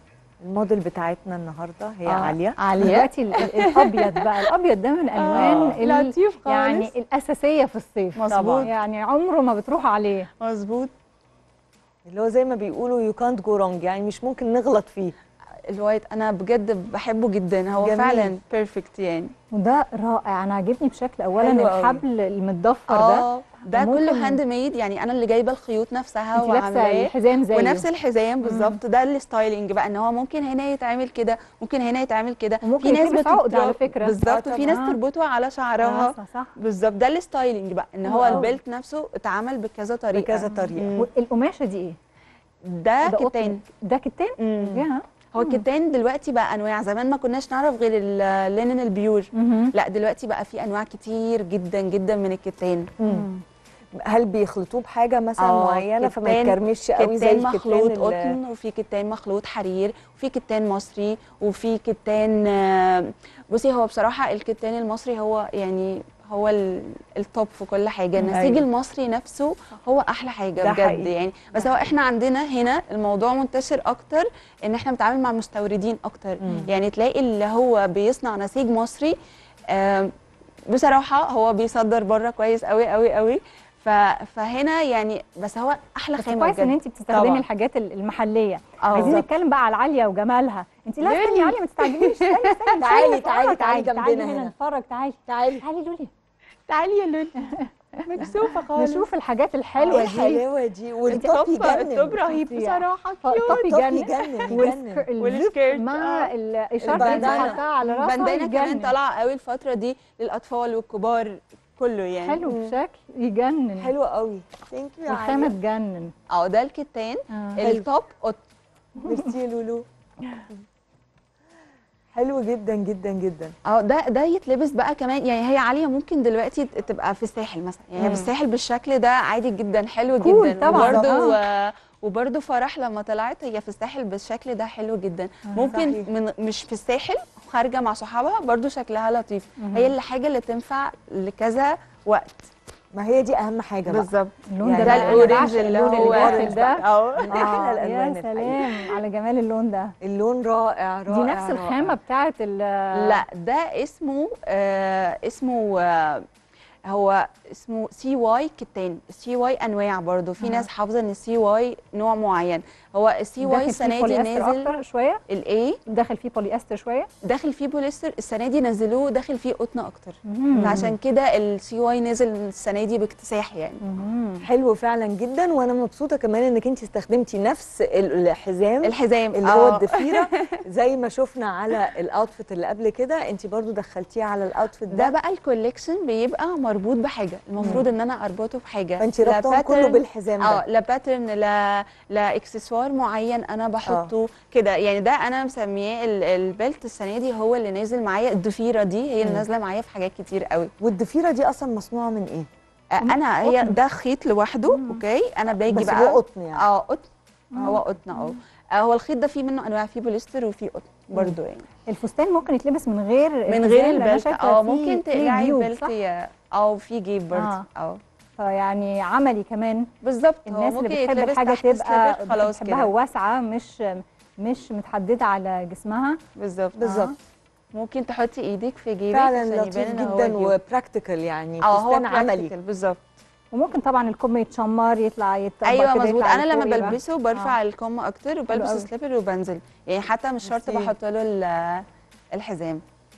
الموديل بتاعتنا النهارده هي آه، عاليه عاليه دلوقتي ال- ال- الابيض بقى الابيض ده من الالوان ال- لطيف خالص يعني الاساسيه في الصيف مظبوط. طبعا يعني عمره ما بتروح عليه مظبوط اللي هو زي ما بيقولوا يو كانت جو رونج يعني مش ممكن نغلط فيه الوايت انا بجد بحبه جدا هو جميل. فعلا بيرفكت يعني وده رائع انا عاجبني بشكل اولا حلو قوي. الحبل المتضفر ده اه ده ممكن- كله هاند ميد يعني انا اللي جايبه الخيوط نفسها انت لابسه وعاملاه الحزام زيه ونفس الحزام بالظبط ده الستايلينج بقى ان هو ممكن هنا يتعمل كده ممكن هنا يتعمل كده وممكن يتلبس عقد على فكرة. بالظبط آه وفي ناس طبعاً. تربطه على شعرها آه، صح صح بالظبط ده الستايلينج بقى ان حلو هو قوي. البيلت نفسه اتعمل بكذا طريقه بكذا طريقه مم. والقماشه دي ايه؟ ده ده قطن. كتان ده كتان؟ مم. يا هو الكتان دلوقتي بقى انواع زمان ما كناش نعرف غير اللينن البيور مهم. لا دلوقتي بقى في انواع كتير جدا جدا من الكتان مم. هل بيخلطوه بحاجه مثلا آه، معينه فما كتان- يتكرمش قوي زي كتان الكتان مخلوط ال- قطن وفي كتان مخلوط حرير وفي كتان مصري وفي كتان آه، بصي هو بصراحه الكتان المصري هو يعني هو ال- التوب في كل حاجه النسيج أيوة. المصري نفسه هو احلى حاجه ده بجد حقيقي. يعني بس هو احنا عندنا هنا الموضوع منتشر اكتر ان احنا بنتعامل مع مستوردين اكتر مم. يعني تلاقي اللي هو بيصنع نسيج مصري آم، بصراحه هو بيصدر بره كويس قوي قوي قوي ف- فهنا يعني بس هو احلى بس خامه كويس ان بجد. انت بتستخدمي طبعاً. الحاجات ال- المحليه آه. عايزين بالظبط. نتكلم بقى على عاليه وجمالها انت لا لولي. استني يا عاليه ما تستعجليش استني استني تعالي، استني تعالي، نتفرج، تعالي تعالي جنبنا هنا هنا. نتفرج تعالي تعالي تعالي لولي تعالي يا لولي مكسوفه خالص نشوف الحاجات ايه الحلوه دي الحلاوه دي والتوب تحفة، يجنن التوب رهيب فظيع. بصراحه التوب التوب يجنن يجنن يجنن والسك- الزب والسكيرت، مع آه. الاشاره اللي انت البندانة. حاطاها على راسها البندانه كمان يجنن. طالعه قوي الفتره دي للاطفال والكبار كله يعني حلو بشكل يجنن حلو قوي ثانك يو يا الخامه عالية تجنن اه ده الكتان آه. التوب قط ميرسي يا لولو حلو جدا جدا جدا اه ده ده يتلبس بقى كمان يعني هي عاليه ممكن دلوقتي تبقى في الساحل مثلا يعني مم. في الساحل بالشكل ده عادي جدا حلو كول جدا طبعاً. وبرده وبرده فرح لما طلعت هي في الساحل بالشكل ده حلو جدا ممكن صحيح. من مش في الساحل خارجه مع صحابها برده شكلها لطيف هي الحاجه اللي تنفع لكذا وقت ما هي دي اهم حاجه بقى بالظبط اللون يعني ده ده بقى أنا الاورنج بعشق اللي اللون هو الداخل ده اه من احلى آه، الالوان يا الحقيقة. سلام على جمال اللون ده اللون رائع رائع دي نفس رائع. الخامه بتاعت ال لا ده اسمه آه اسمه آه هو اسمه سي واي كتان السي واي انواع برضو في ناس حافظه ان السي واي نوع معين هو السي واي داخل فيه السنه دي بوليستر نازل اكتر شويه الايه داخل فيه بولي استر شويه داخل فيه بوليستر السنه دي نزلوه داخل فيه قطن اكتر مم. عشان كده السي واي نزل السنه دي باكتساح يعني مم. حلو فعلا جدا وانا مبسوطه كمان انك انت استخدمتي نفس ال- الحزام الحزام اللي هو آه. الضفيره زي ما شفنا على الاوتفيت اللي قبل كده انت برضو دخلتيه على الاوتفيت ده ده بقى الكوليكشن بيبقى مربوط بحاجه المفروض ان انا اربطه بحاجه فانت لا ربطهم كله pattern- بالحزام اه ده لا باترن لا لا اكسسوار معين انا بحطه كده يعني ده انا مسمياه ال- البلت السنه دي هو اللي نازل معايا الضفيره دي هي اللي مم. نازله معايا في حاجات كتير قوي والضفيره دي اصلا مصنوعه من ايه آه، انا هي قطن. ده خيط لوحده اوكي انا باجي بس بقى هو قطن يعني اه قطن هو قطن اه آه، هو الخيط ده فيه منه انواع فيه بوليستر وفيه قطن برضه يعني الفستان ممكن يتلبس من غير من الحزام، غير لأن أنا البلت شايفة اه فيه- ممكن فيه تقلعي جيوب، البلت صح؟ يا- اه في جيب برضه آه. اه فيعني عملي كمان بالظبط هو الناس اللي ممكن بتحب يتلبس الحاجه تحت تبقى سليبر خلاص بتحبها كده واسعه مش مش متحدده على جسمها بالظبط بالظبط ممكن تحطي ايدك في جيبك فعلا عشان لطيف يبان إن هو جدا جيب. وبراكتيكال يعني اه هو فستان عملي practical بالظبط وممكن طبعا الكم يتشمر يطلع يتطبق ايوه كده مظبوط يطلع انا لما لفوق يبقى- بلبسه برفع آه. الكم اكتر وبلبس أوي. السليبر وبنزل يعني حتى مش شرط ميرسي. بحط له ال- الحزام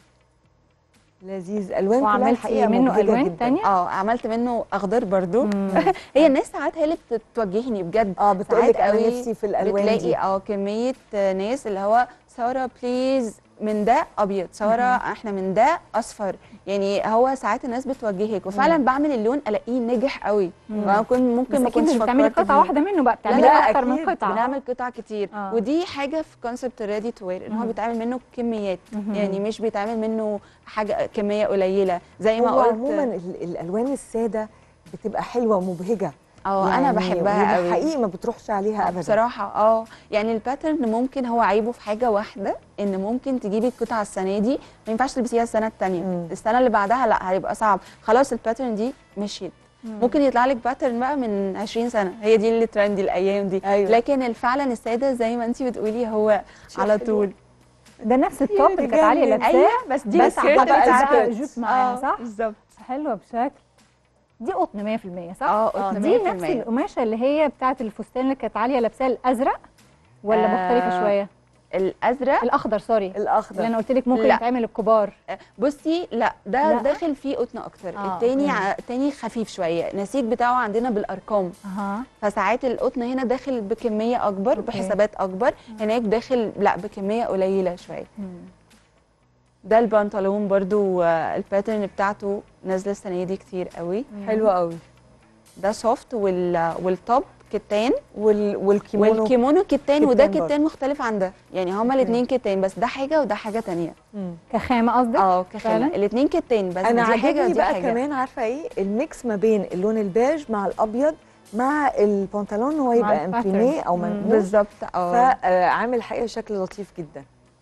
لذيذ الوان كلها وعملتي الحقيقه منه مبهجة ألوان جدا. تانية؟ اه عملت منه اخضر برضو مم. هي الناس ساعات هي اللي بتوجهني بجد اه بتقول لك ساعات انا قوي نفسي في الالوان بتلاقي دي اه كميه ناس اللي هو ساره بليز من ده ابيض ساره احنا من ده اصفر يعني هو ساعات الناس بتوجهك وفعلا بعمل اللون الاقيه نجح قوي ما كنت ممكن بس ما اكيد كنتش مش بتعملي فكرت قطعه فيه. واحده منه بقى بتعملي لا، اكتر من أكيد. قطعه بنعمل قطع كتير آه. ودي حاجه في كونسبت ريدي تو وير ان هو مم. بيتعمل منه كميات مهم. يعني مش بيتعمل منه حاجه كميه قليله زي ما هو قلت عموما ال- الالوان الساده بتبقى حلوه ومبهجه اه انا بحبها قوي حقيقي ما بتروحش عليها ابدا بصراحه اه يعني الباترن ممكن هو عيبه في حاجه واحده ان ممكن تجيبي القطعه السنه دي ما ينفعش تلبسيها السنه الثانيه مم. السنه اللي بعدها لا هيبقى صعب خلاص الباترن دي مشيت ممكن يطلع لك باترن بقى من 20 سنه هي دي اللي ترندي الايام دي أيوة. لكن فعلا الساده زي ما انت بتقولي هو على حلوة. طول ده نفس التوب اللي كانت عاليه لابساه ايوه بس دي بس السكيرت بقى بتاعت- بقى جوب معاها آه، صح؟ بالظبط حلوه بشكل دي قطن 100% صح؟ اه قطن دي 100%. نفس القماشه اللي هي بتاعت الفستان اللي كانت عاليه لابساه الازرق ولا آه، مختلفه شويه؟ الازرق الاخضر سوري اللي الاخضر انا قلت لك ممكن لا. يتعمل الكبار بصي لا ده لا. داخل فيه قطن اكتر آه، التاني أوكي. ع- التاني خفيف شويه النسيج بتاعه عندنا بالارقام اها فساعات القطن هنا داخل بكميه اكبر أوكي. بحسابات اكبر هناك داخل لا بكميه قليله شويه ده البنطلون برضو آه، الباترن بتاعته نازله السنه دي كتير قوي حلوه قوي ده سوفت وال والتوب كتان وال... والكيمونو والكيمونو كتان وده كتان برضو. كتان مختلف عن ده يعني هما الاثنين كتان بس ده حاجه وده حاجه تانية مم. كخامه قصدك؟ اه فعلا؟ كخامه الاثنين كتان بس انا دي حاجه عاجبني ودي بقى حاجه كمان عارفه ايه الميكس ما بين اللون البيج مع الابيض مع البنطلون هو مع يبقى الباترن. امبريميه او مم. منقوش بالظبط اه فعامل حقيقه شكل لطيف جدا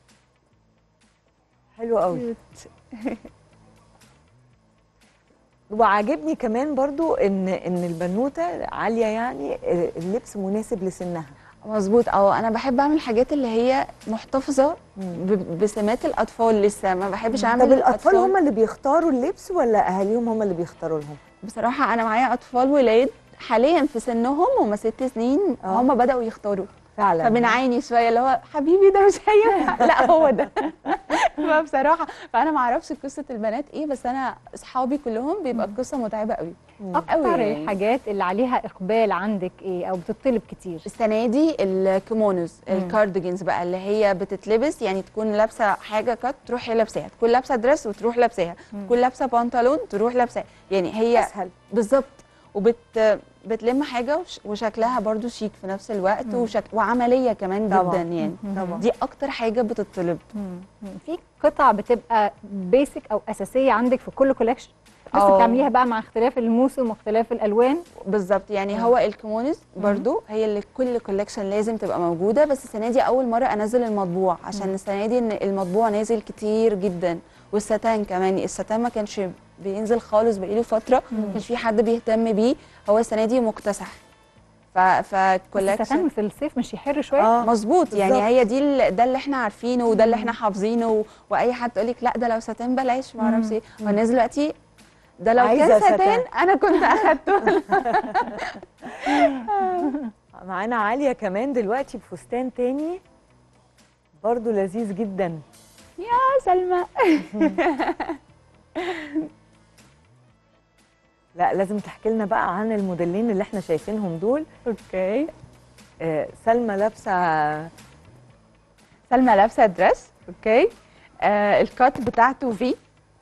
حلو قوي وعاجبني كمان برضو ان ان البنوته عاليه يعني اللبس مناسب لسنها مظبوط اه انا بحب اعمل حاجات اللي هي محتفظه ب- بسمات الاطفال لسه ما بحبش اعمل طب الاطفال هم اللي بيختاروا اللبس ولا اهاليهم هم اللي بيختاروا لهم بصراحه انا معايا اطفال ولاد حاليا في سنهم هم ست سنين آه. هم بداوا يختاروا فعلا فبنعاني شويه اللي هو حبيبي ده مش هينفع لا هو ده فبصراحه فانا ما اعرفش قصه البنات ايه بس انا اصحابي كلهم بيبقى القصه متعبه قوي اكتر قوي يعني. الحاجات اللي عليها اقبال عندك ايه او بتطلب كتير السنه دي الكيمونوز الكارديجنز بقى اللي هي بتتلبس يعني تكون لابسه حاجه كات تروح هي لابساها تكون لابسه دريس وتروح لابساها تكون لابسه بنطلون تروح لابساها يعني هي اسهل بالظبط وبت بتلم حاجه وش وشكلها برضو شيك في نفس الوقت وشك وعمليه كمان طبعاً. جدا يعني طبعا دي اكتر حاجه بتطلب في قطع بتبقى بيسك او اساسيه عندك في كل كولكشن بس آه. بتعمليها بقى مع اختلاف الموسم واختلاف الالوان بالظبط يعني هو الكيمونز برضو هي اللي كل كولكشن لازم تبقى موجوده بس السنه دي اول مره انزل المطبوع عشان السنه دي ان المطبوع نازل كتير جدا والستان كمان الستان ما كانش بينزل خالص بقاله فتره ما كانش في حد بيهتم بيه هو السنه دي مكتسح ف بس فكولكشن الستان في الصيف مش يحر شويه اه مظبوط يعني بالظبط. هي دي ال- ده اللي احنا عارفينه وده اللي احنا حافظينه و- واي حد يقول لك لا ده لو ستان بلاش ما اعرفش ايه والناس دلوقتي ده لو عايزة كان ستان. ستان انا كنت اخدته معانا عاليه كمان دلوقتي بفستان تاني برضو لذيذ جدا يا سلمى لا لازم تحكي لنا بقى عن الموديلين اللي احنا شايفينهم دول اوكي آه سلمى لابسه سلمى لابسه دريس اوكي آه الكات بتاعته في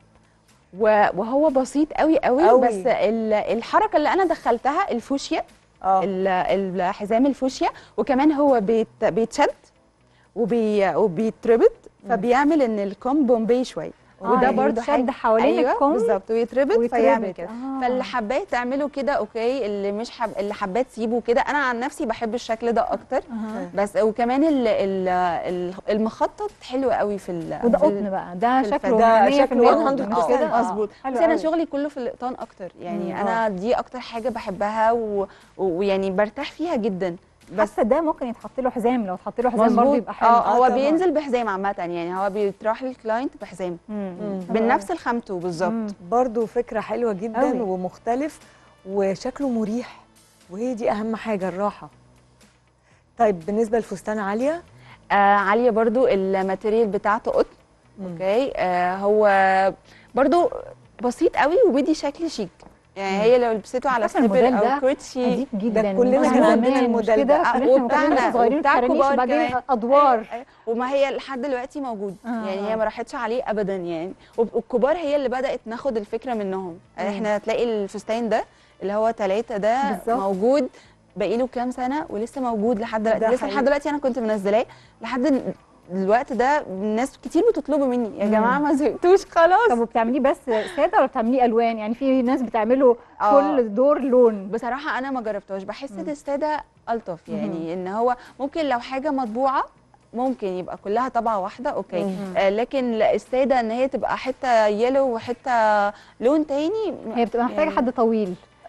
و- وهو بسيط قوي قوي, قوي. بس ال- الحركه اللي انا دخلتها الفوشيا اه ال- الحزام الفوشيا وكمان هو بيت بيتشد وبي وبيتربط فبيعمل ان الكم بومبي شويه وده يعني برضو يتشد حاجه حوالين أيوة الكم بالظبط ويتربط ويتربط. فيعمل كده آه. فاللي حباه تعمله كده اوكي اللي مش حب اللي حباه تسيبه كده انا عن نفسي بحب الشكل ده اكتر أها. بس وكمان ال ال ال المخطط حلو قوي في ال وده في ال- قطن بقى ده في شكله ده 100% شكله قطن 100% مش كده آه. مظبوط حلو بس انا قوي. شغلي كله في القطان اكتر يعني مم. انا دي اكتر حاجه بحبها و- ويعني برتاح فيها جدا بس حاسه ده ممكن يتحط له حزام لو اتحط له حزام برضه مظبوط يبقى حلو اه هو طبعاً. بينزل بحزام عامه يعني هو بيتراح للكلاينت بحزام مم. بنفس الخامته بالظبط برضو فكره حلوه جدا أوي. ومختلف وشكله مريح وهي دي اهم حاجه الراحه طيب بالنسبه لفستان عاليه آه عاليه برضو الماتيريال بتاعته قطن اوكي آه هو برضو بسيط قوي وبيدي شكل شيك يعني هي لو لبسته على فاكرة الموديل سليبر ده او كوتشي عجيب جدا كلنا من كان عندنا زمان، الموديل مش كده؟ ده. كلنا كنا وبتاعنا صغيرين وبتاع كرانيش كبار وبعدين كمان. ادوار أيوة، أيوة. وما هي لحد دلوقتي موجود آه. يعني هي ما راحتش عليه ابدا يعني وب- والكبار هي اللي بدات ناخد الفكره منهم احنا تلاقي الفستان ده اللي هو ثلاثة ده بالظبط. موجود باقي له كام سنه ولسه موجود لحد ده دلوقتي لسه حقيقي. لحد دلوقتي انا كنت منزلاه لحد ال- الوقت ده ناس كتير بتطلبه مني يا جماعه ما زهقتوش خلاص طب وبتعمليه بس ساده ولا بتعمليه الوان يعني في ناس بتعمله آه. كل دور لون بصراحه انا ما جربتهاش بحس ان الساده الطف يعني ان هو ممكن لو حاجه مطبوعه ممكن يبقى كلها طبعه واحده اوكي آه لكن لا، الساده ان هي تبقى حته يلو وحته لون تاني هي بتبقى محتاجه يعني حد طويل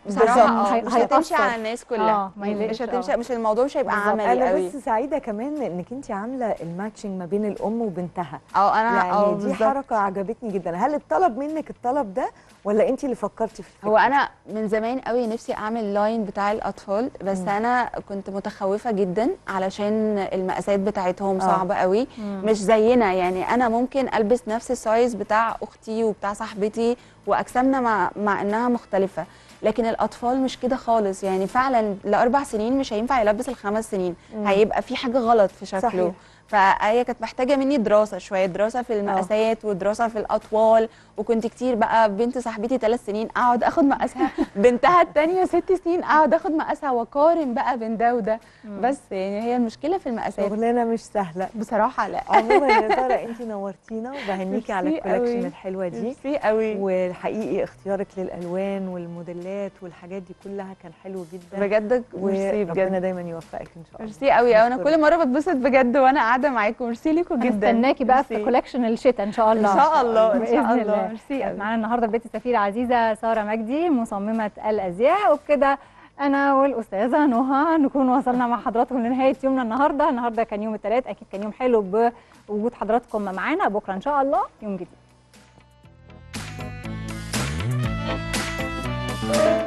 بصراحه بالظبط. اه هي- مش هتمشي هيأثر. على الناس كلها اه ما يليقش مش آه. هتمشي مش الموضوع مش هيبقى بالظبط. عملي انا قوي بس سعيده كمان انك انت عامله الماتشنج ما بين الام وبنتها اه انا اه يعني دي بالظبط. حركه عجبتني جدا هل الطلب منك الطلب ده ولا انت اللي فكرتي في الفكرة؟ هو انا من زمان قوي نفسي اعمل لاين بتاع الاطفال بس مم. انا كنت متخوفه جدا علشان المقاسات بتاعتهم آه. صعبه قوي مش زينا يعني انا ممكن البس نفس السايز بتاع اختي وبتاع صاحبتي واجسامنا مع مع انها مختلفه لكن الاطفال مش كده خالص يعني فعلا لاربع سنين مش هينفع يلبس الخمس سنين مم. هيبقى في حاجه غلط في شكله صحيح. فهي كانت محتاجه مني دراسه شويه دراسه في المقاسات ودراسه في الاطوال وكنت كتير بقى بنت صاحبتي ثلاث سنين اقعد اخد مقاسها بنتها الثانيه ست سنين اقعد اخد مقاسها واقارن بقى بين ده وده بس يعني هي المشكله في المقاسات شغلانه مش سهله بصراحه لا عموما يا ساره انت نورتينا وبهنيكي على ميرسي الكولكشن قوي. الحلوه دي ميرسي قوي والحقيقي اختيارك للالوان والموديلات والحاجات دي كلها كان حلو جدا بجد ميرسي وربنا بجد دايما يوفقك ان شاء الله ميرسي قوي قوي انا نشكرك. كل مره بتبسط بجد وانا قاعده معاكم ميرسي لكم جدا هنستناكي بقى في ميرسي. كولكشن الشتاء ان شاء الله ان شاء الله ان بإذن شاء الله. الله ميرسي كانت قوي معانا النهارده البيت السفيره عزيزه ساره مجدي مصممه الازياء وبكده انا والاستاذه نهى نكون وصلنا مع حضراتكم لنهايه يومنا النهارده النهارده كان يوم الثلاث اكيد كان يوم حلو بوجود حضراتكم معانا بكره ان شاء الله يوم جديد